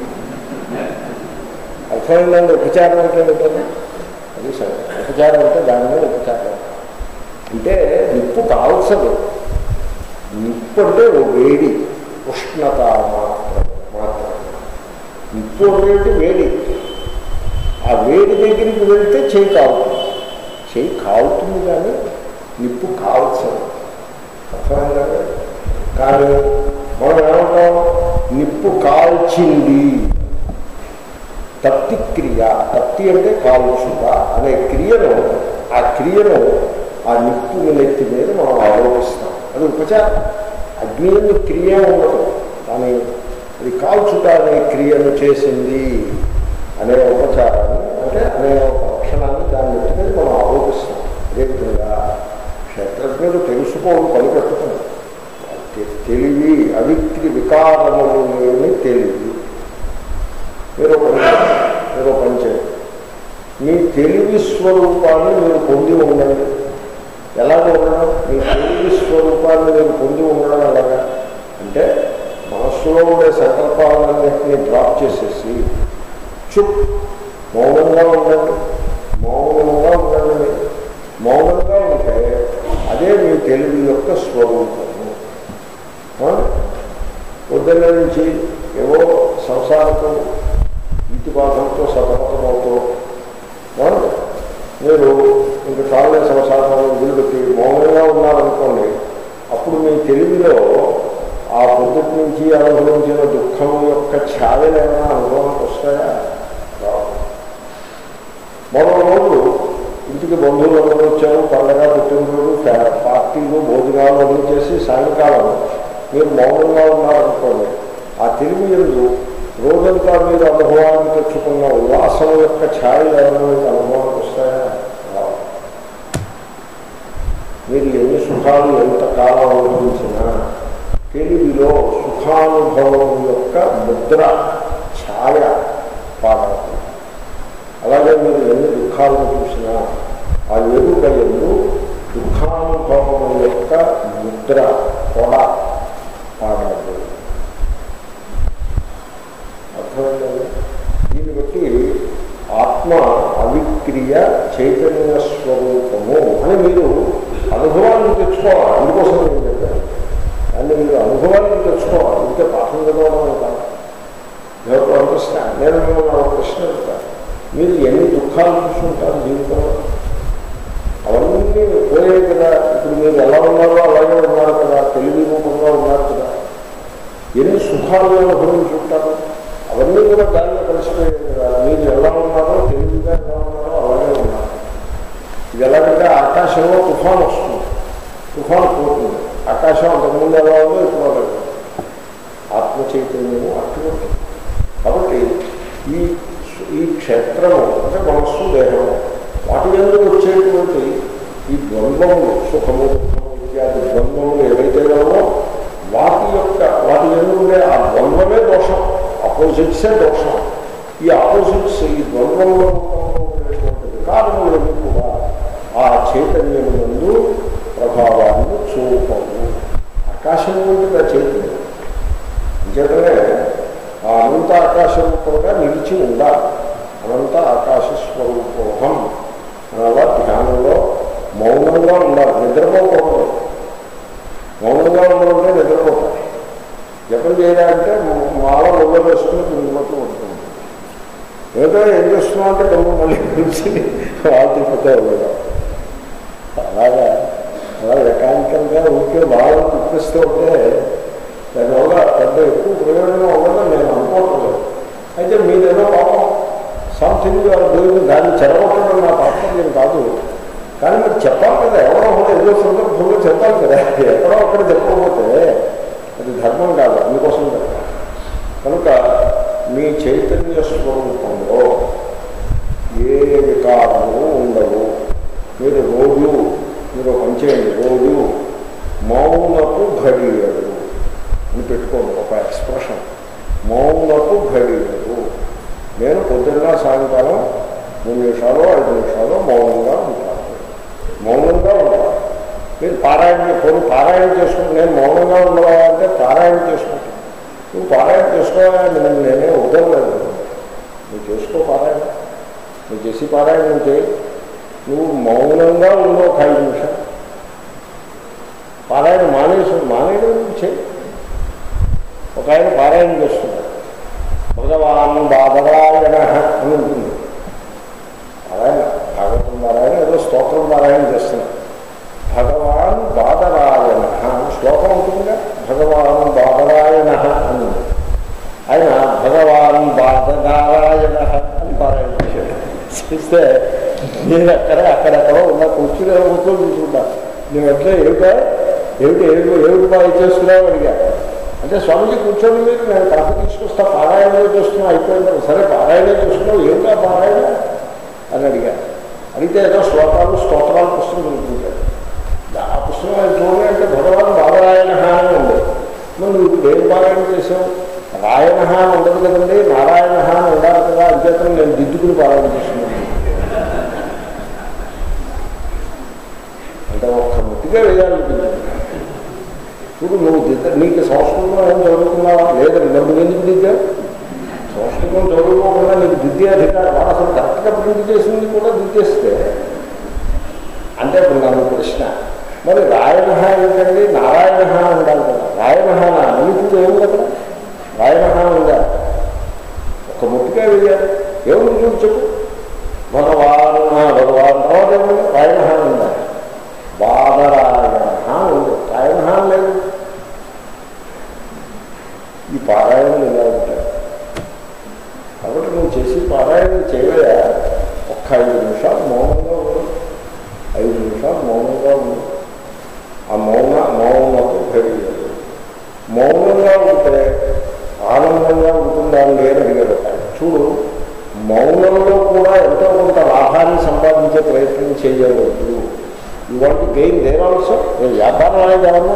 అర్థమైందండి ఉపచారం అంటే ఏంటంటే అది సరే ఉపచారం అంటే దాని మీద ఉపచారం అంటే నిప్పు కాల్చదు నిప్పు అంటే ఓ వేడి ఉష్ణత మాత్రం మాత్రం నిప్పు అంటే వేడి ఆ వేడి దగ్గరికి వెళ్తే చేయి కాలుతుంది చేయి కాలుతుంది కానీ నిప్పు కాల్చదు అర్థమైందా కానీ మనం ఏమంటాం నిప్పు కాల్చింది తప్తి క్రియ తప్తి అంటే కాల్చుట అనే క్రియను ఆ క్రియను ఆ నిప్పు నెత్తి మీద మనం ఆరోపిస్తాం అది ఉపచారం అగ్ని ఎందు క్రియ ఉండదు కానీ అది కాల్చుట అనే క్రియను చేసింది అనే ఉపచారాన్ని అంటే అనే ఒక లక్షణాన్ని దాన్ని ఎత్తుకొని మనం ఆరోపిస్తాం అదేవిధంగా క్షేత్రజ్ఞుడు తెలుసుకోవడం పనిపెట్టుకుని తెలివి అవిక్రి వికారములు లేని తెలివి మీరు ఒక మీరు పని చేయండి మీ తెలివి స్వరూపాన్ని మీరు పొంది ఉండండి ఎలాగ ఉండడం మీ తెలివి స్వరూపాన్ని మీరు పొంది ఉండడం ఎలాగా అంటే మనస్సులో ఉండే సంకల్పాలన్నింటినీ డ్రాప్ చేసేసి చుప్ మౌనంగా ఉండండి మౌనంగా ఉండండి మీరు. మౌనంగా ఉంటే అదే మీ తెలివి యొక్క స్వరూపము ఆ? పొద్దున్న నుంచి ఏవో సంసారతో ఇంటి బాధలతో సతమతమవుతూ ఆ? మీరు ఇంక చాలే సంసారాలు వదిలిపెట్టి మౌనంగా ఉన్నారనుకోండి అప్పుడు మీ తెలివిలో ఆ పొద్దుటి నుంచి అనుభవించిన దుఃఖం యొక్క ఛాయలు ఏమైనా అనుభవానికి వస్తాయా రావు. మరో రోజు ఇంటికి బంధువులు అందరూ వచ్చారు పండగ పుట్టినరోజు ఫ్యా- పార్టీలు భోజనాలు అన్నీ చేసి సాయంకాలం మీరు మౌనంగా ఉన్నారనుకోండి ఆ తెలివి ఎందు రోజంతా మీరు అనుభవానికి తెచ్చుకున్న ఉల్లాసం యొక్క ఛాయలు ఏమైనా మీకు అనుభవానికి వస్తాయా రావు. మీరు ఎన్ని సుఖాలు ఎంత కాలం అనుభవించినా తెలివిలో సుఖానుభవం యొక్క ముద్ర ఛాయ పాడవుతుంది అలాగే మీరు ఎన్ని దుఃఖాలను చూసినా ఆ ఎరుక ఎందు దుఃఖానుభవం యొక్క ముద్ర పొడ పాడదు అర్థమైందండి దీన్ని బట్టి ఆత్మ అవిక్రియ చైతన్య స్వరూపము అని మీరు అనుభవాన్ని తెచ్చుకోవాలి అందుకోసం నేను చెప్పాను దాన్ని మీరు అనుభవాన్ని తెచ్చుకోవాలి ఇంకే పాఠం చదవడం కాదు ఎవరు అండర్స్టాండ్ నేను మిమ్మల్ని ఒక ప్రశ్న అడుగుతాను మీరు ఎన్ని దుఃఖాలు చూసుకుంటారు జీవితంలో అవన్నీ పోయాయి కదా ఇప్పుడు మీరు ఎలా ఉన్నారో అలాగే ఉన్నారు కదా తెలివి రూపంగా ఉన్నారు కదా ఎన్ని సుఖాలు అనుభవించుంటారు అవన్నీ కూడా దానిలో కలిసిపోయాయి కదా మీరు ఎలా ఉన్నారో తెలివిగా ఎలా ఉన్నారో అలాగే ఉన్నారు ఇది ఎలాగంటే ఆకాశంలో తుఫాన్ వస్తుంది తుఫాన్ పోతుంది ఆకాశం అంతకుముందు ఎలా ఉందో ఇప్పుడు అలాగే ఉంది. ఆత్మ చైతన్యము అటువంటి కాబట్టి ఈ ఈ క్షేత్రము అంటే మనస్సు దేహము వాటి ఎందుకు వచ్చేటువంటి ఈ ద్వంద్వములు సుఖము దుఃఖము ఇత్యాది ద్వంద్వములు ఏవైతే గలవో వాటి యొక్క వాటి ఎందుకు ఉండే ఆ ద్వంద్వమే దోషం ఆపోజిట్సే దోషం ఈ ఆపోజిట్స్ ఈ ద్వంద్వముల రూపంలో ఉండేటువంటి వికారములన్నీ కూడా ఆ చైతన్యము నందు ప్రభావాన్ని చూపవు ఆకాశం వంటిది ఆ చైతన్యం అంచేతనే ఆ అనంత ఆకాశ రూపంగా నిలిచి ఉండాలి అనంత ఆకాశ స్వరూపోహం అలా ధ్యానం వేసుకుని తిరుగుతున్నట్లు ఉంటుంది ఏదో ఏం చేస్తున్నావు అంటే డబ్బు మళ్ళీ పిలిచి వాళ్ళు తిప్పుతే ఉండదు అలాగా అలా మెకానికల్గా ఊరికే బాగా తిప్పిస్తూ ఉంటే దానివల్ల పెద్ద ఎక్కువ ప్రయోజనం ఉండదని నేను అనుకోవట్లేదు అయితే మీరేదో పాపం సంథింగ్ డూయింగ్ దాన్ని చెరగొట్టడం నా తాత్పర్యం కాదు కానీ మీరు చెప్పాలి కదా ఎవరో ఒకటి ఏదో సందర్భంలో చెప్పాలి కదా ఎక్కడో ఒకటి చెప్పకపోతే అది ధర్మం కాదు అందుకోసం చెప్పాలి కనుక మీ చైతన్య స్వరూపంలో ఏ వికారము ఉండవు మీరు రోజు మీరు పనిచేయండి రోజు మౌనపు ఘడియడు అని పెట్టుకోండి ఒక ఎక్స్ప్రెషన్ మౌనపు ఘడియడు నేను పొద్దున్న సాయంకాలం మూడు నిమిషాలు ఐదు నిమిషాలు మౌనంగా ఉంటాను మౌనంగా ఉంటాను మీరు పారాయణ కొన్ని పారాయణ చేసుకుంటే నేను మౌనంగా ఉండవాలంటే పారాయణ చేసుకుంటాను నువ్వు పారాయణ చేసుకోవాలని నేను నేనే వద్దలేదు నువ్వు చేసుకో పారాయణ నువ్వు చేసి పారాయణం చేయి నువ్వు మౌనంగా ఉండు ఒక ఐదు నిమిషాలు పారాయణ మానేసి మానేయడం నువ్వు చేయి ఒక ఆయన పారాయణ చేస్తున్నాడు భగవాన్ బాధరాయణ అని ఉంటుంది పారాయణ భాగవతం పారాయణ ఏదో స్తోత్రం పారాయణ చేస్తున్నాడు భగవాన్ బాధరాయణ శ్లోకం ఉంటుందిగా భగవాన్ బాధరాయణ అని ఉంది. ఆయన భగవాన్ బాధనారాయణ అని పారాయణ చేశాడు చేస్తే నేను అక్కడ అక్కడెక్కడో ఉన్న కూర్చుని కూర్చొని చూసుకుంటా నేను ఎట్లా ఏమిటా ఏమిటి ఏమిటి ఏమిటి బాగా చేస్తున్నావు అడిగా అంటే స్వామిజీ కూర్చొని మీరు నేను కాఫీ తీసుకొస్తా పారాయణలో చేస్తున్నా అయిపోయిందా సరే పారాయణే చేస్తున్నావు ఏమిటా పారాయణ అని అడిగా అడిగితే ఏదో శ్లోకాలు స్తోత్రాల పుస్తకం కొనుక్కుంటాడు ఆ పుస్తకం ఆయన చూడండి అంటే భగవాన్ బాలరాయణ అని ఉంది మరి నువ్వు ఇప్పుడు ఏం పారాయణ చేసావు రాయణ అని ఉండదు కదండి నారాయణ అని ఉండాలి కదా అంచేతను నేను దిద్దుకుని పారాయణ చేస్తున్నాను అంటే ఒక్క మట్టిగా వేయాలనిపించింది చూడు నువ్వు దిద్ద నీకు సంస్కృతంలో ఏం చదువుకున్నావా లేదండి నన్ను ఎందుకు దిద్దా సంస్కృతం చదువుకోకుండా నీకు దిద్దే అధికారం వాడు అసలు కరెక్ట్గా ప్రింట్ చేసింది కూడా దిద్దేస్తే అంటే ఇప్పుడు నన్ను ప్రశ్న మరి రాయణ ఏంటండి నారాయణ ఉండాలి కదా రాయణ నీకు ఏమి కదా రాయణ ఉందా ఒక ముట్టిగా వేయాలి ఏముంది చూడు చెప్పు భగవాన్ భగవాన్ తర్వాత ఏముంది రాయణ ఉందా బాధరాయణ ఉంది రాయణ లేదు ఈ పారాయణలు ఇలా ఉంటాయి కాబట్టి నువ్వు చేసి పారాయణం చేయలేదా ఒక్క ఐదు నిమిషాలు మౌనంగా ఉండు ఐదు నిమిషాలు మౌనంగా ఉండు ఆ మౌన మౌనకు భయలేదు మౌనంగా ఉంటే ఆనందంగా ఉంటుందా అని నేను అడిగాడు ఆయన. చూడు మౌనంలో కూడా ఎంతో కొంత లాభాన్ని సంపాదించే ప్రయత్నం చేయవద్దు you want gain there also నేను వ్యాపారం అనేది ఏమన్నా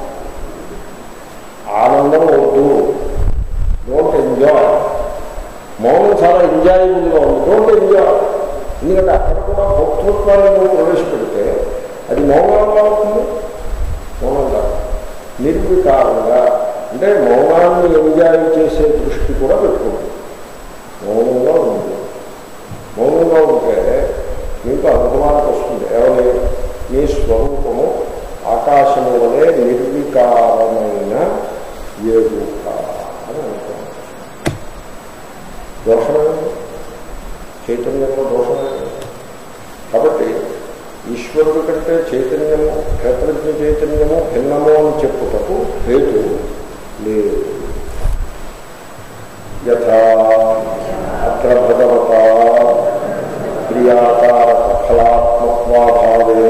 ఆనందం వద్దు డోంట్ ఎంజాయ్ మౌనం చాలా ఎంజాయబుల్గా ఉంది డోంట్ ఎంజాయ్ ఎందుకంటే అక్కడ కూడా భోక్తృత్వాన్ని నువ్వు ప్రవేశపెడితే అది మౌనంగా అవుతుంది మౌనంగా నిర్వికారంగా అంటే మౌనాన్ని ఎంజాయ్ చేసే దృష్టి కూడా పెట్టుకుంటుంది మౌనంగా ఉంది మౌనంగా ఉంటే మీకు అనుభవానికి వస్తుంది ఏమని మీ స్వరూపము ఆకాశము వలె నిర్వికారమైన ఏడుక అని అనుకోండి దోషమైంది చైతన్యంలో దోషమైంది కాబట్టి ఈశ్వరుడు కంటే చైతన్యము క్షేత్రజ్ఞ చైతన్యము భిన్నము అని చెప్పుటకు హేతు లేదు యథా అత్ర భగవత క్రియాకారక ఫలాత్మత్వాభావే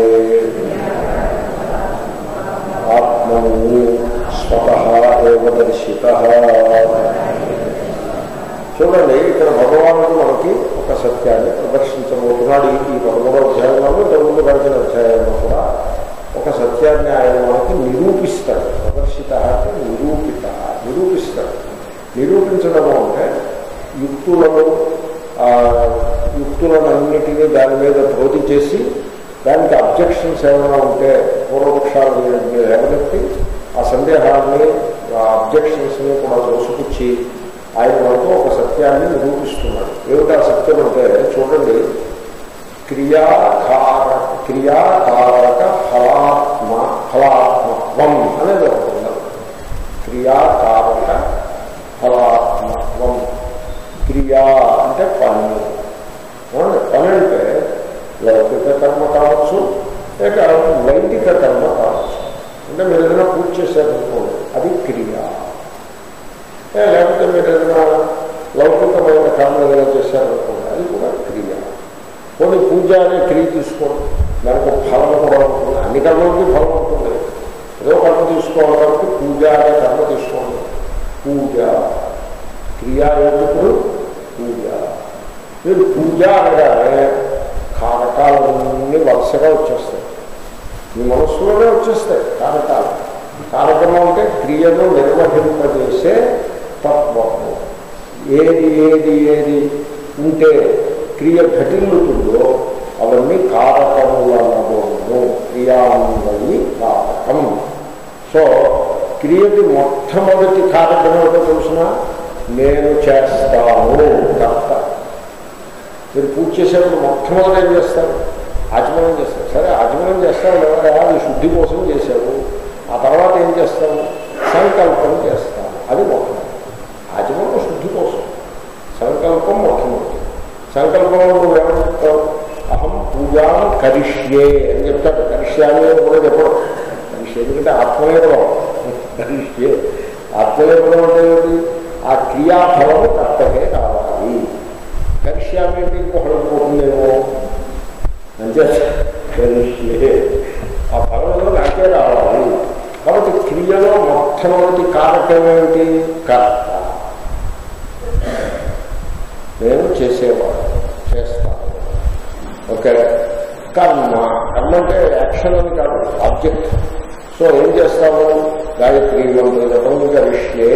ఆత్మని స్వత ఏవ దర్శిత చూడండి ఇక్కడ భగవానుడు మనకి ఒక సత్యాన్ని ప్రదర్శించబోతున్నాడు ఈ- ఈ పదమూడో అధ్యాయంలో ఇంతకుముందు గడిచిన అధ్యాయంలో కూడా ఒక సత్యాన్ని ఆయన మనకి నిరూపిస్తాడు ప్రదర్శిత అంటే నిరూపిత నిరూపిస్తాడు నిరూపించడము అంటే యుక్తులను ఆ, యుక్తులను అన్నిటినీ దాని మీద ప్రోధి చేసి దానికి అబ్జెక్షన్స్ ఏమైనా ఉంటే పూర్వపక్షాలు లేవనెత్తి ఆ సందేహాన్ని ఆ అబ్జెక్షన్స్ని కూడా తోసిపుచ్చి ఆయన మనకు ఒక సత్యాన్ని నిరూపిస్తున్నాడు ఏమిటా సత్యం అంటే చూడండి క్రియాకార క్రియాకారక ఫలాత్మ ఫలాత్మత్వం అనేది ఒకటి ఉన్నది క్రియాకారక ఫలాత్మత్వం చేశారనుకోండి అది క్రియ ఏ, లేకపోతే మీరు ఏదైనా లౌకికమైన కర్మ ఏదైనా చేశారనుకోండి అది కూడా క్రియ కొన్ని పూజ అనే క్రియ తీసుకోండి దానికి ఒక ఫలం కూడా ఉంటుంది అన్ని కర్మలకి ఫలం ఉంటుంది ఏదో కర్మ తీసుకోవాలి కాబట్టి పూజ అనే కర్మ తీసుకోండి పూజ క్రియ ఎందుకు పూజ మీరు పూజ అనగానే కారకాలన్నీ వరుసగా వచ్చేస్తాయి మీ మనస్సులోనే వచ్చేస్తాయి కారకాలు కారకము అంటే క్రియను నిర్వహింపజేసే తత్వము ఏది ఏది ఏది ఉంటే క్రియ ఘటిల్లుతుందో అవన్నీ కారకములనబోను క్రియాన్వయి కారకం సో క్రియకి మొట్టమొదటి కారకం ఏమిటో తెలిసిన నేను చేస్తాను కర్త మీరు పూజ చేసేప్పుడు మొట్టమొదటి ఏం చేస్తారు ఆచమనం చేస్తారు సరే ఆచమనం చేస్తావు లేదా నీ శుద్ధి కోసం చేశావు ఆ తర్వాత ఏం చేస్తావు సంకల్పం చేస్తావు అది మొట్టమొదటి ఆచమనం శుద్ధి కోసం సంకల్పం మొట్టమొదటి సంకల్పంలో నువ్వు ఏమని చెప్తావు అహం పూజాం కరిష్యే అని చెప్తాడు కరిష్యామి అని కూడా చెప్పడం కరిష్యే ఎందుకంటే ఆత్మనిర్భరం కరిష్యే ఆత్మనిర్భరం అంటే ఏమిటి ఆ క్రియాఫలము కర్తకే కావాలి కరిష్యామి అంటే ఇంకొకటి పోతుందేమో అంతే కరిష్యే ఆ ఫలంలో నాకే రావాలి కాబట్టి క్రియలో మొట్టమొదటి కారకం ఏమిటి కర్త నేను చేసేవాడు చేస్తాను ఓకే కర్మ కర్మ అంటే యాక్షన్ అని కాదు ఆబ్జెక్ట్ సో ఏం చేస్తాము గాయత్రి మంత్ర జపం కరిష్యే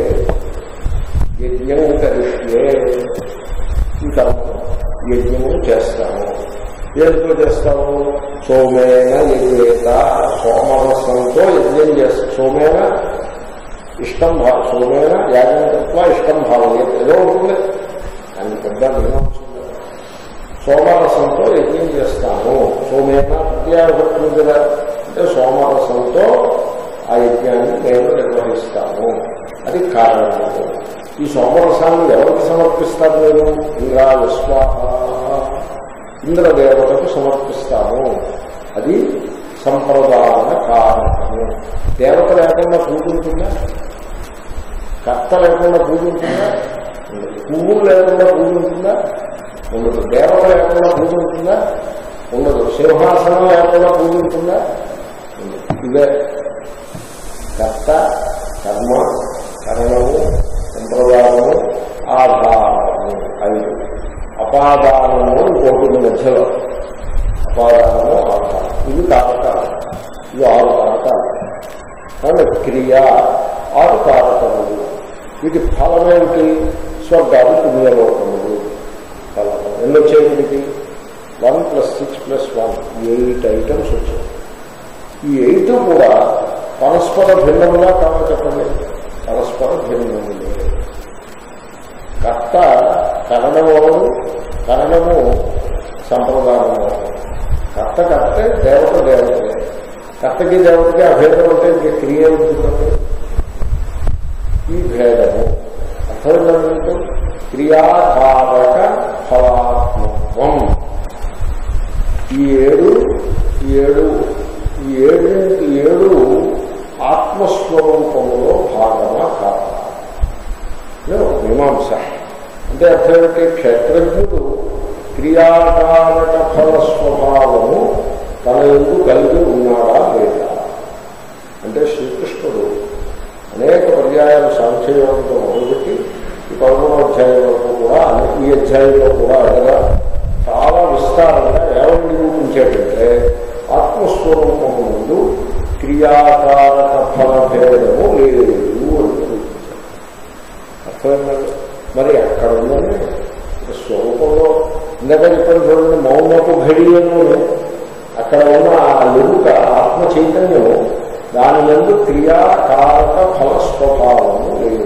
యజ్ఞం కరిష్యే ఈ కర్మను యజ్ఞము చేస్తాము ఎందుకు చేస్తాము సోమేన యజ్ఞేత సోమరసంతో యజ్ఞం చేస్తాం సోమేన ఇష్టం భావ సోమేన యాగం తత్వ ఇష్టం భావం ఏదో ఉంటుంది అని పెద్ద మీమాంసం సోమరసంతో యజ్ఞం చేస్తాము సోమేన ప్రత్యాభక్తులు కదా అంటే సోమరసంతో ఆ యజ్ఞాన్ని నేను నిర్వహిస్తాను అది కారణము ఈ సోమరసాన్ని ఎవరికి సమర్పిస్తారు నేను ఇంద్రా విశ్వాహ ఇంద్రదేవతకు సమర్పిస్తాము అది సంప్రదాన కారణము దేవత లేకుండా పూజ ఉంటుందా కర్త లేకుండా పూజ ఉంటుందా ఉండదు. పువ్వులు లేకుండా పూజ ఉంటుందా ఉండదు దేవత లేకుండా పూజ ఉంటుందా ఉండదు సింహాసనం లేకుండా పూజ ఉంటుందా ఉండదు ఇవే కర్త కర్మ కరణము సంప్రదాయము ఆధారము ఐదు అపాదానము ఇంకోటి మధ్యలో అపాదానము ఆధారం ఇవి కారకాలు ఇవి ఆరు కారకాలు కాబట్టి క్రియ ఆరు కారకములు వీటి ఫలమేమిటి స్వర్గాలు పుణ్యలోకములు ఫలము ఎన్ని వచ్చాయి వీటికి one plus six plus one eight items వచ్చాయి ఈ ఎయిట్ కూడా పరస్పర భిన్నములా కావాలి చెప్పండి పరస్పర భిన్నములే కర్త కరణము కరణము సంప్రదాయము కర్త కర్తే దేవత దేవతే కర్తకి దేవతకి అభేదం అంటే ఇంక క్రియ ఉంటుంది ఈ భేదము అర్థమైందంటే క్రియాకారక ఫలాత్మత్వం ఈ ఏడు ఈ ఏడు ఈ ఏడు ఈ ఏడు ఆత్మస్వరూపములో భాగమా కాదా ఇది ఒక మీమాంస అంటే అర్థం ఏంటి క్షేత్రజ్ఞుడు క్రియాకారక ఫల స్వభావము తన ఎందు కలిగి ఉన్నాడా లేదా అంటే శ్రీకృష్ణుడు అనేక పర్యాయాలు సాంఖ్యయోగంతో మొదలుపెట్టి ఈ పదమూడవ అధ్యాయం వరకు కూడా అనే- ఈ అధ్యాయంలో కూడా అనగా చాలా విస్తారంగా ఏమని నిరూపించాడంటే ఆత్మస్వరూపము ముందు క్రియాకారక ఫల భేదము లేదు అని నిరూపించాడు అర్థమైందండి మరి అక్కడ ఉందని ఒక స్వరూపంలో ఇందాక చెప్పాను చూడండి మౌనపు ఘడియను అక్కడ ఉన్న ఆ ఎరుక ఆత్మ చైతన్యం దాని ఎందు క్రియాకారక ఫల స్వభావము లేదు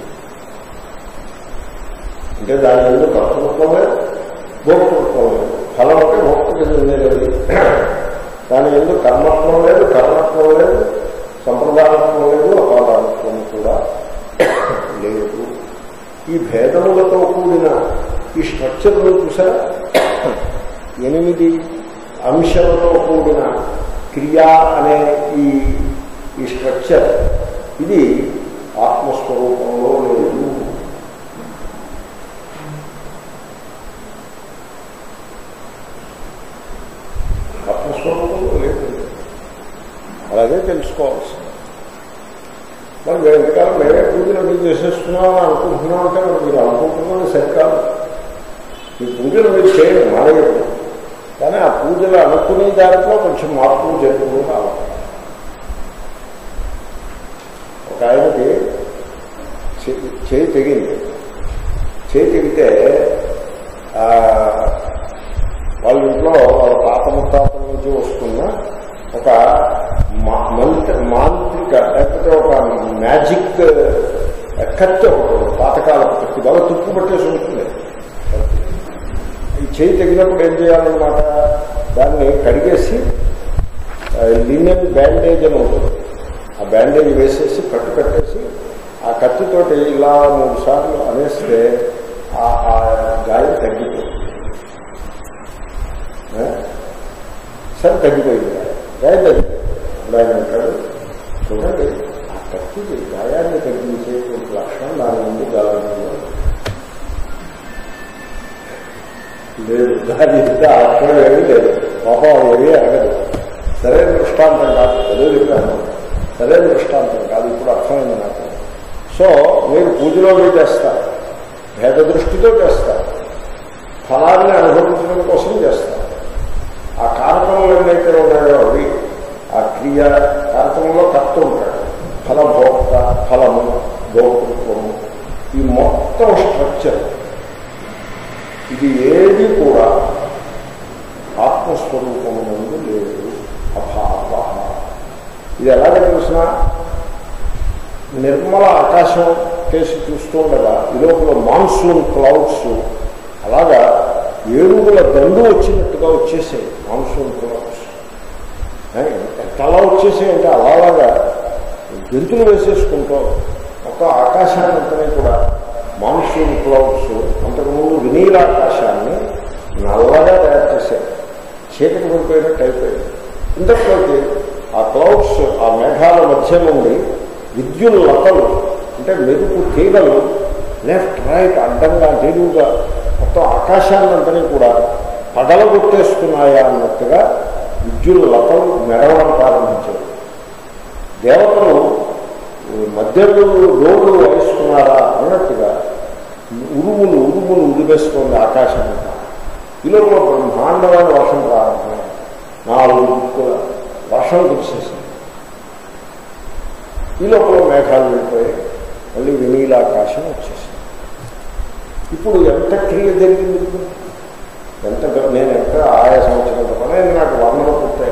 అంటే దాని ఎందు కర్తృత్వమే భోక్తృత్వం లేదు ఫలం అంటే భోక్తృత్వం లేదు దాని ఎందు కర్మత్వం లేదు కర్మత్వం లేదు సంప్రదాయత్వం లేదు అపాదానత్వం కూడా లేదు ఈ భేదములతో కూడిన ఈ స్ట్రక్చర్లు చూసారా ఎనిమిది అంశాలతో కూడిన క్రియా అనే ఈ ఈ స్ట్రక్చర్ ఇది ఆత్మస్వరూపంలో లేదు ఆత్మస్వరూపంలో లేదు అలాగే తెలుసుకోవాల్సింది మరి మేము ఎంతకాలం మేమే పూజలు అన్ని చేసేస్తున్నాం అని అనుకుంటున్నాం అంటే మరి మీరు అనుకుంటున్నది సరికాదు ఈ పూజలు మీరు చేయండి మానేయదు కానీ ఆ పూజలు అనుకునే దాంట్లో కొంచెం మార్పులు జరుగుతూ రావాలి ఒక ఆయనకి చే- చేయి తెగింది చేయి తెగితే ఆ, వాళ్ళ ఇంట్లో వాళ్ళ తాత ముత్తాతల నుంచి వస్తున్న ఒక మా- మంత్ర మాంత్రిక లేకపోతే ఒక మ్యాజిక్ కత్తి ఒకటి పాతకాలపు కత్తి బాగా తుప్పు పట్టేసి ఉంటుంది ఈ చేయి తగినప్పుడు ఏం చేయాలన్నమాట దాన్ని కడిగేసి లినెన్ బ్యాండేజ్ అని ఉంటుంది ఆ బ్యాండేజ్ వేసేసి కట్టు కట్టేసి ఆ కత్తితోటి ఇలా మూడు సార్లు అనేస్తే ఆ ఆ గాయం తగ్గిపోతుంది ఏ? సరే తగ్గిపోయింది గాయం తగ్గిపోయింది ఇప్పుడు ఆయన అంటాడు చూడండి ఆ కత్తికి గాయాన్ని తగ్గించేటువంటి లక్షణం దాని ముందు గలదు లేదు దాని ఇంత అక్షరం ఏమీ లేదు పాపం ఏమీ అడగదు సరైన దృష్టాంతం కాదు అదే చెప్పాను సరైన దృష్టాంతం కాదు ఇప్పుడు అర్థమైంది నాకు సో మీరు పూజలో మీరు చేస్తారు భేద దృష్టితో చేస్తారు ఫలాన్ని అనుభవించడం కోసం చేస్తారు ఆ కారకములు ఎన్నైతే ఉన్నాయో అవి ఆ క్రియ కారకంలో కర్త ఉంటాడు ఫలభోక్త ఫలము భోక్తృత్వము ఈ మొత్తం స్ట్రక్చర్ ఇది ఏది కూడా ఆత్మస్వరూపము నుండి లేదు అభావ ఇది ఎలాగ తెలిసిన నిర్మల ఆకాశం కేసి చూస్తుండగా ఈ లోపల మాన్సూన్ క్లౌడ్స్ అలాగా ఏనుగుల దండు వచ్చినట్టుగా వచ్చేసాయి మాన్సూన్ క్లౌడ్స్ ఎట్లా వచ్చేసాయి అంటే అలాగా గెంతులు వేసేసుకుంటూ మొత్తం ఆకాశాన్ని అంతనే కూడా మాన్సూన్ క్లౌడ్స్ అంతకుముందు వినీల ఆకాశాన్ని నల్లగా తయారు చేశారు చీకటి పడిపోయినట్టు అయిపోయింది ఇంతట్లోకి ఆ క్లౌడ్స్ ఆ మేఘాల మధ్య నుండి విద్యుల్ లతలు అంటే మెరుపు తీగలు లెఫ్ట్ రైట్ అడ్డంగా నిలువుగా మొత్తం ఆకాశాన్నంతని కూడా పగలగొట్టేస్తున్నాయా అన్నట్టుగా విద్యుల్ లతలు మెరవడం ప్రారంభించారు దేవతలు మధ్యలో రోడ్లు వేసుకున్నారా అన్నట్టుగా ఉరుములు ఉరుములు ఉరివేస్తోంది ఆకాశం అంతా ఈ లోపల బ్రహ్మాండమైన వర్షం ప్రారంభమైంది నాలుగు దిక్కుల వర్షం కురిసేసింది ఈ లోపల మేఘాలు వెళ్ళిపోయి మళ్ళీ వినీలాకాశం వచ్చేసింది ఇప్పుడు ఎంత క్రియ జరిగింది ఇప్పుడు? ఎంత గ- నేను ఎంత ఆయా సంవత్సరం పని నాకు వందలు పుట్టాయి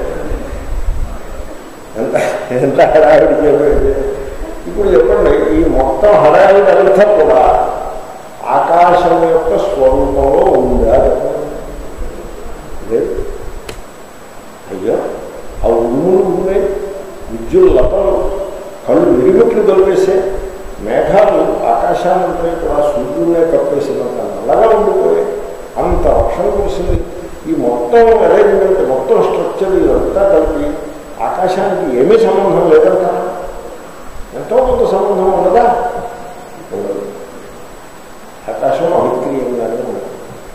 ఎంత ఎంత హడావిడి చేయబడింది ఇప్పుడు చెప్పండి ఈ మొత్తం హడావిడి అంతా కూడా ఆకాశం యొక్క స్వరూపంలో ఉందా చెప్పండి లేదు అయ్యో ఆ ఉరుములు ఉన్నాయి విద్యుల్ లతలు కళ్ళు విరిగట్లు దొరికేసే మేఘాలు ఆకాశానంతా కూడా సూర్యునే కప్పేసినంత నల్లగా ఉండిపోయాయి అంత వర్షం కురిసింది ఈ మొత్తం అరేంజ్మెంట్ మొత్తం స్ట్రక్చర్ ఇదంతా కలిపి ఆకాశానికి ఏమీ సంబంధం లేదంటారా ఎంతో కొంత సంబంధం ఉండదా ఉండదు ఆకాశం అవిక్రీయంగానే ఉండదు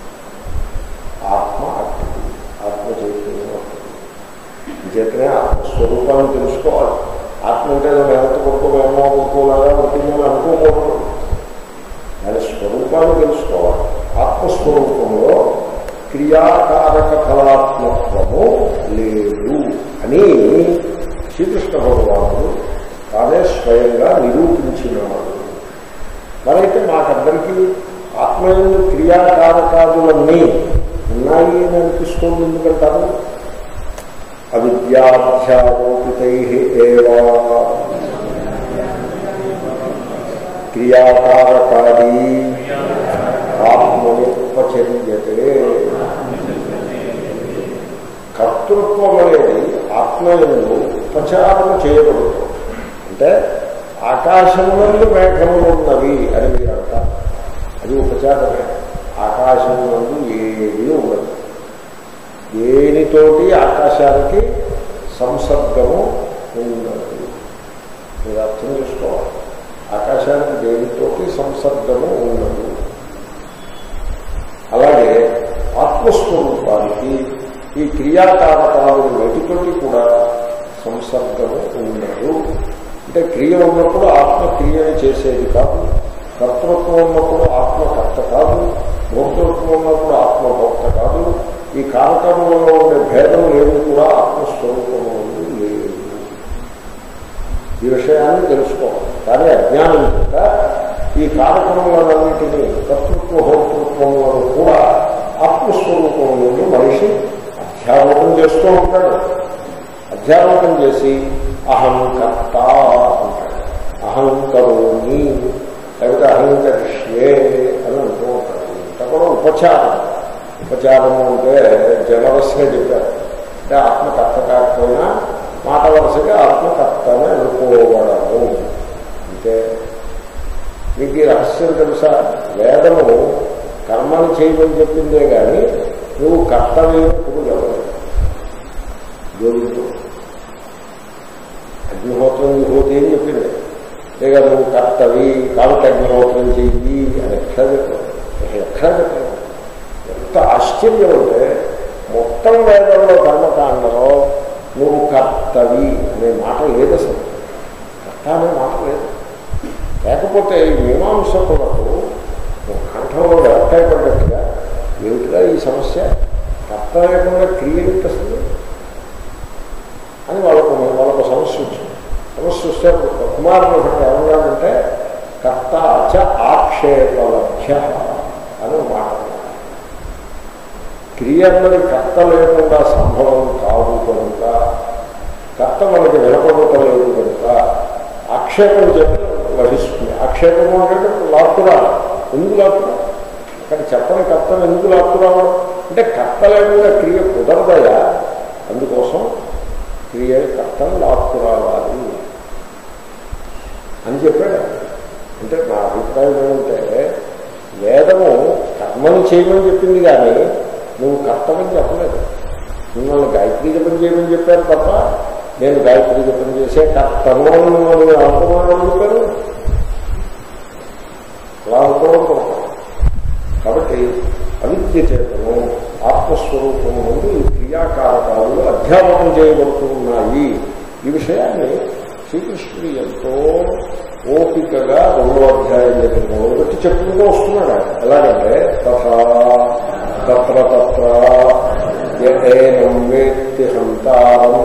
ఆత్మ అక్రియ ఆత్మ చైతన్యం అక్రియ చేతనే ఆత్మస్వరూపాన్ని తెలుసుకోవాలి ఆత్మ అంటే ఏదో ఎంత కొడుకోమేమో కొడుకోలాగా ఉంటుందని అనుకోకూడదు దాని స్వరూపాన్ని తెలుసుకోవాలి ఆత్మస్వరూపంలో క్రియాకారక ఫలాత్మత్వము లేదు అని శ్రీకృష్ణ భగవానుడు తానే స్వయంగా నిరూపించినాడు మరైతే మాకందరికీ ఆత్మయందు క్రియాకారకాదులన్నీ ఉన్నాయి అని అనిపిస్తుంది ఎందుకంటారు అవిద్యాధ్యారోపితై ఏవా క్రియాకారకాది ఆత్మని ఉపచర్యతే కర్తృత్వం అనేది ఆత్మయంలో ఉపచారం చేయబడుతుంది అంటే ఆకాశమునందు మేఘములు ఉన్నవి అని మీరు అంటారు అది ఉపచారమే ఆకాశమునందు ఏది ఉండదు దేనితోటి ఆకాశానికి సంసర్గము ఉండదు సంసర్గము ఉండదు అలాగే ఆత్మస్వరూపానికి ఈ క్రియాకారకాలు నటితోటి కూడా సంసర్గము ఉండదు అంటే క్రియ ఉన్నప్పుడు ఆత్మ క్రియను చేసేది కాదు కర్తృత్వం ఉన్నప్పుడు ఆత్మ కర్త కాదు భోక్తృత్వం ఉన్నప్పుడు ఆత్మ భోక్త కాదు ఈ కారకములలో ఉండే భేదం లేదు కూడా ఆత్మస్వరూపము లేదు ఈ విషయాన్ని తెలుసుకోవాలి కానీ అజ్ఞానం చేత ఈ కారకములన్నింటినీ కర్తృత్వ భోక్తృత్వములను కూడా ఆత్మస్వరూపం నుండి మనిషి అధ్యారోపణ చేస్తూ ఉంటాడు అధ్యారోపణ చేసి అహం కర్త అంటాడు అహం కరోమి లేకపోతే అహంకరిష్యే అని అంటూ ఉంటాడు ఇంత కూడా ఉపచారం ఉపచారము అంటే జనరస్గా చెప్పారు అంటే ఆత్మకర్త కాకపోయినా మాట వరుసగా ఆత్మకర్తనే అనుకోవడము అంటే మీకు ఈ రహస్యం తెలుసా వేదము కర్మను చేయమని చెప్పిందే కానీ నువ్వు కర్తవ్యం ఇప్పుడు చెప్పలేదు జోడితో అగ్నిహోత్రం విభూతి అని చెప్పింది లేక నువ్వు కర్తవి కాబట్టి అగ్నిహోత్రం చెయ్యి అని ఎక్కడ చెప్పావు ఎక్కడ చెప్పావు ఎంత ఆశ్చర్యం అంటే మొత్తం వేదంలో కర్మకాండలో నువ్వు కర్తవి అనే మాట లేదు అసలు కర్త అనే మాట లేదు లేకపోతే ఈ మీమాంసకులకు కంఠంలో వ్యవసాయ పడ్డట్టుగా ఏమిటిగా ఈ సమస్య కర్త లేకుండా క్రియ ఏమిటి అసలు అని వాళ్ళకు వాళ్ళకు సమస్య వచ్చింది సమస్య వస్తే కుమారుడు ఏమన్నాడంటే కర్త చ ఆక్షేపలభ్య అని ఒక మాట క్రియ అన్నది కర్త లేకుండా సంభవం కాదు కనుక కర్త మనకి వినపడటలేదు కనుక ఆక్షేపం చేత వహిస్తుంది ఆక్షేపము అంటే లాక్కురా ఎందుకు లాక్కురా అక్కడ చెప్పని కర్తను ఎందుకు లాక్కురావడం అంటే కర్త లేకుండా క్రియ కుదరదయా అందుకోసం క్రియ కర్తను లాక్కురావాలి అని చెప్పాడు అంటే నా అభిప్రాయం ఏమంటే వేదము కర్మని చేయమని చెప్పింది కానీ నువ్వు కర్తమని చెప్పలేదు మిమ్మల్ని గాయత్రి జపం చేయమని చెప్పారు తప్ప నేను గాయత్రి జపం చేసే కర్తము అని మిమ్మల్ని అనుకున్నానని చెప్పారు అలా అనుకోవడం కొరకు కాబట్టి అవిద్య చేతను ఆత్మస్వరూపము నుండి ఈ క్రియాకారకాలు అధ్యాపనం చేయబడుతూ ఉన్నాయి ఈ విషయాన్ని శ్రీకృష్ణుడు ఎంతో ఓపికగా రెండో అధ్యాయం దగ్గర మొదలుపెట్టి చెప్పుకుంటూ వస్తున్నాడు ఆయన ఎలాగంటే తథా తత్ర తత్ర ఏనం వేత్తి హంతారం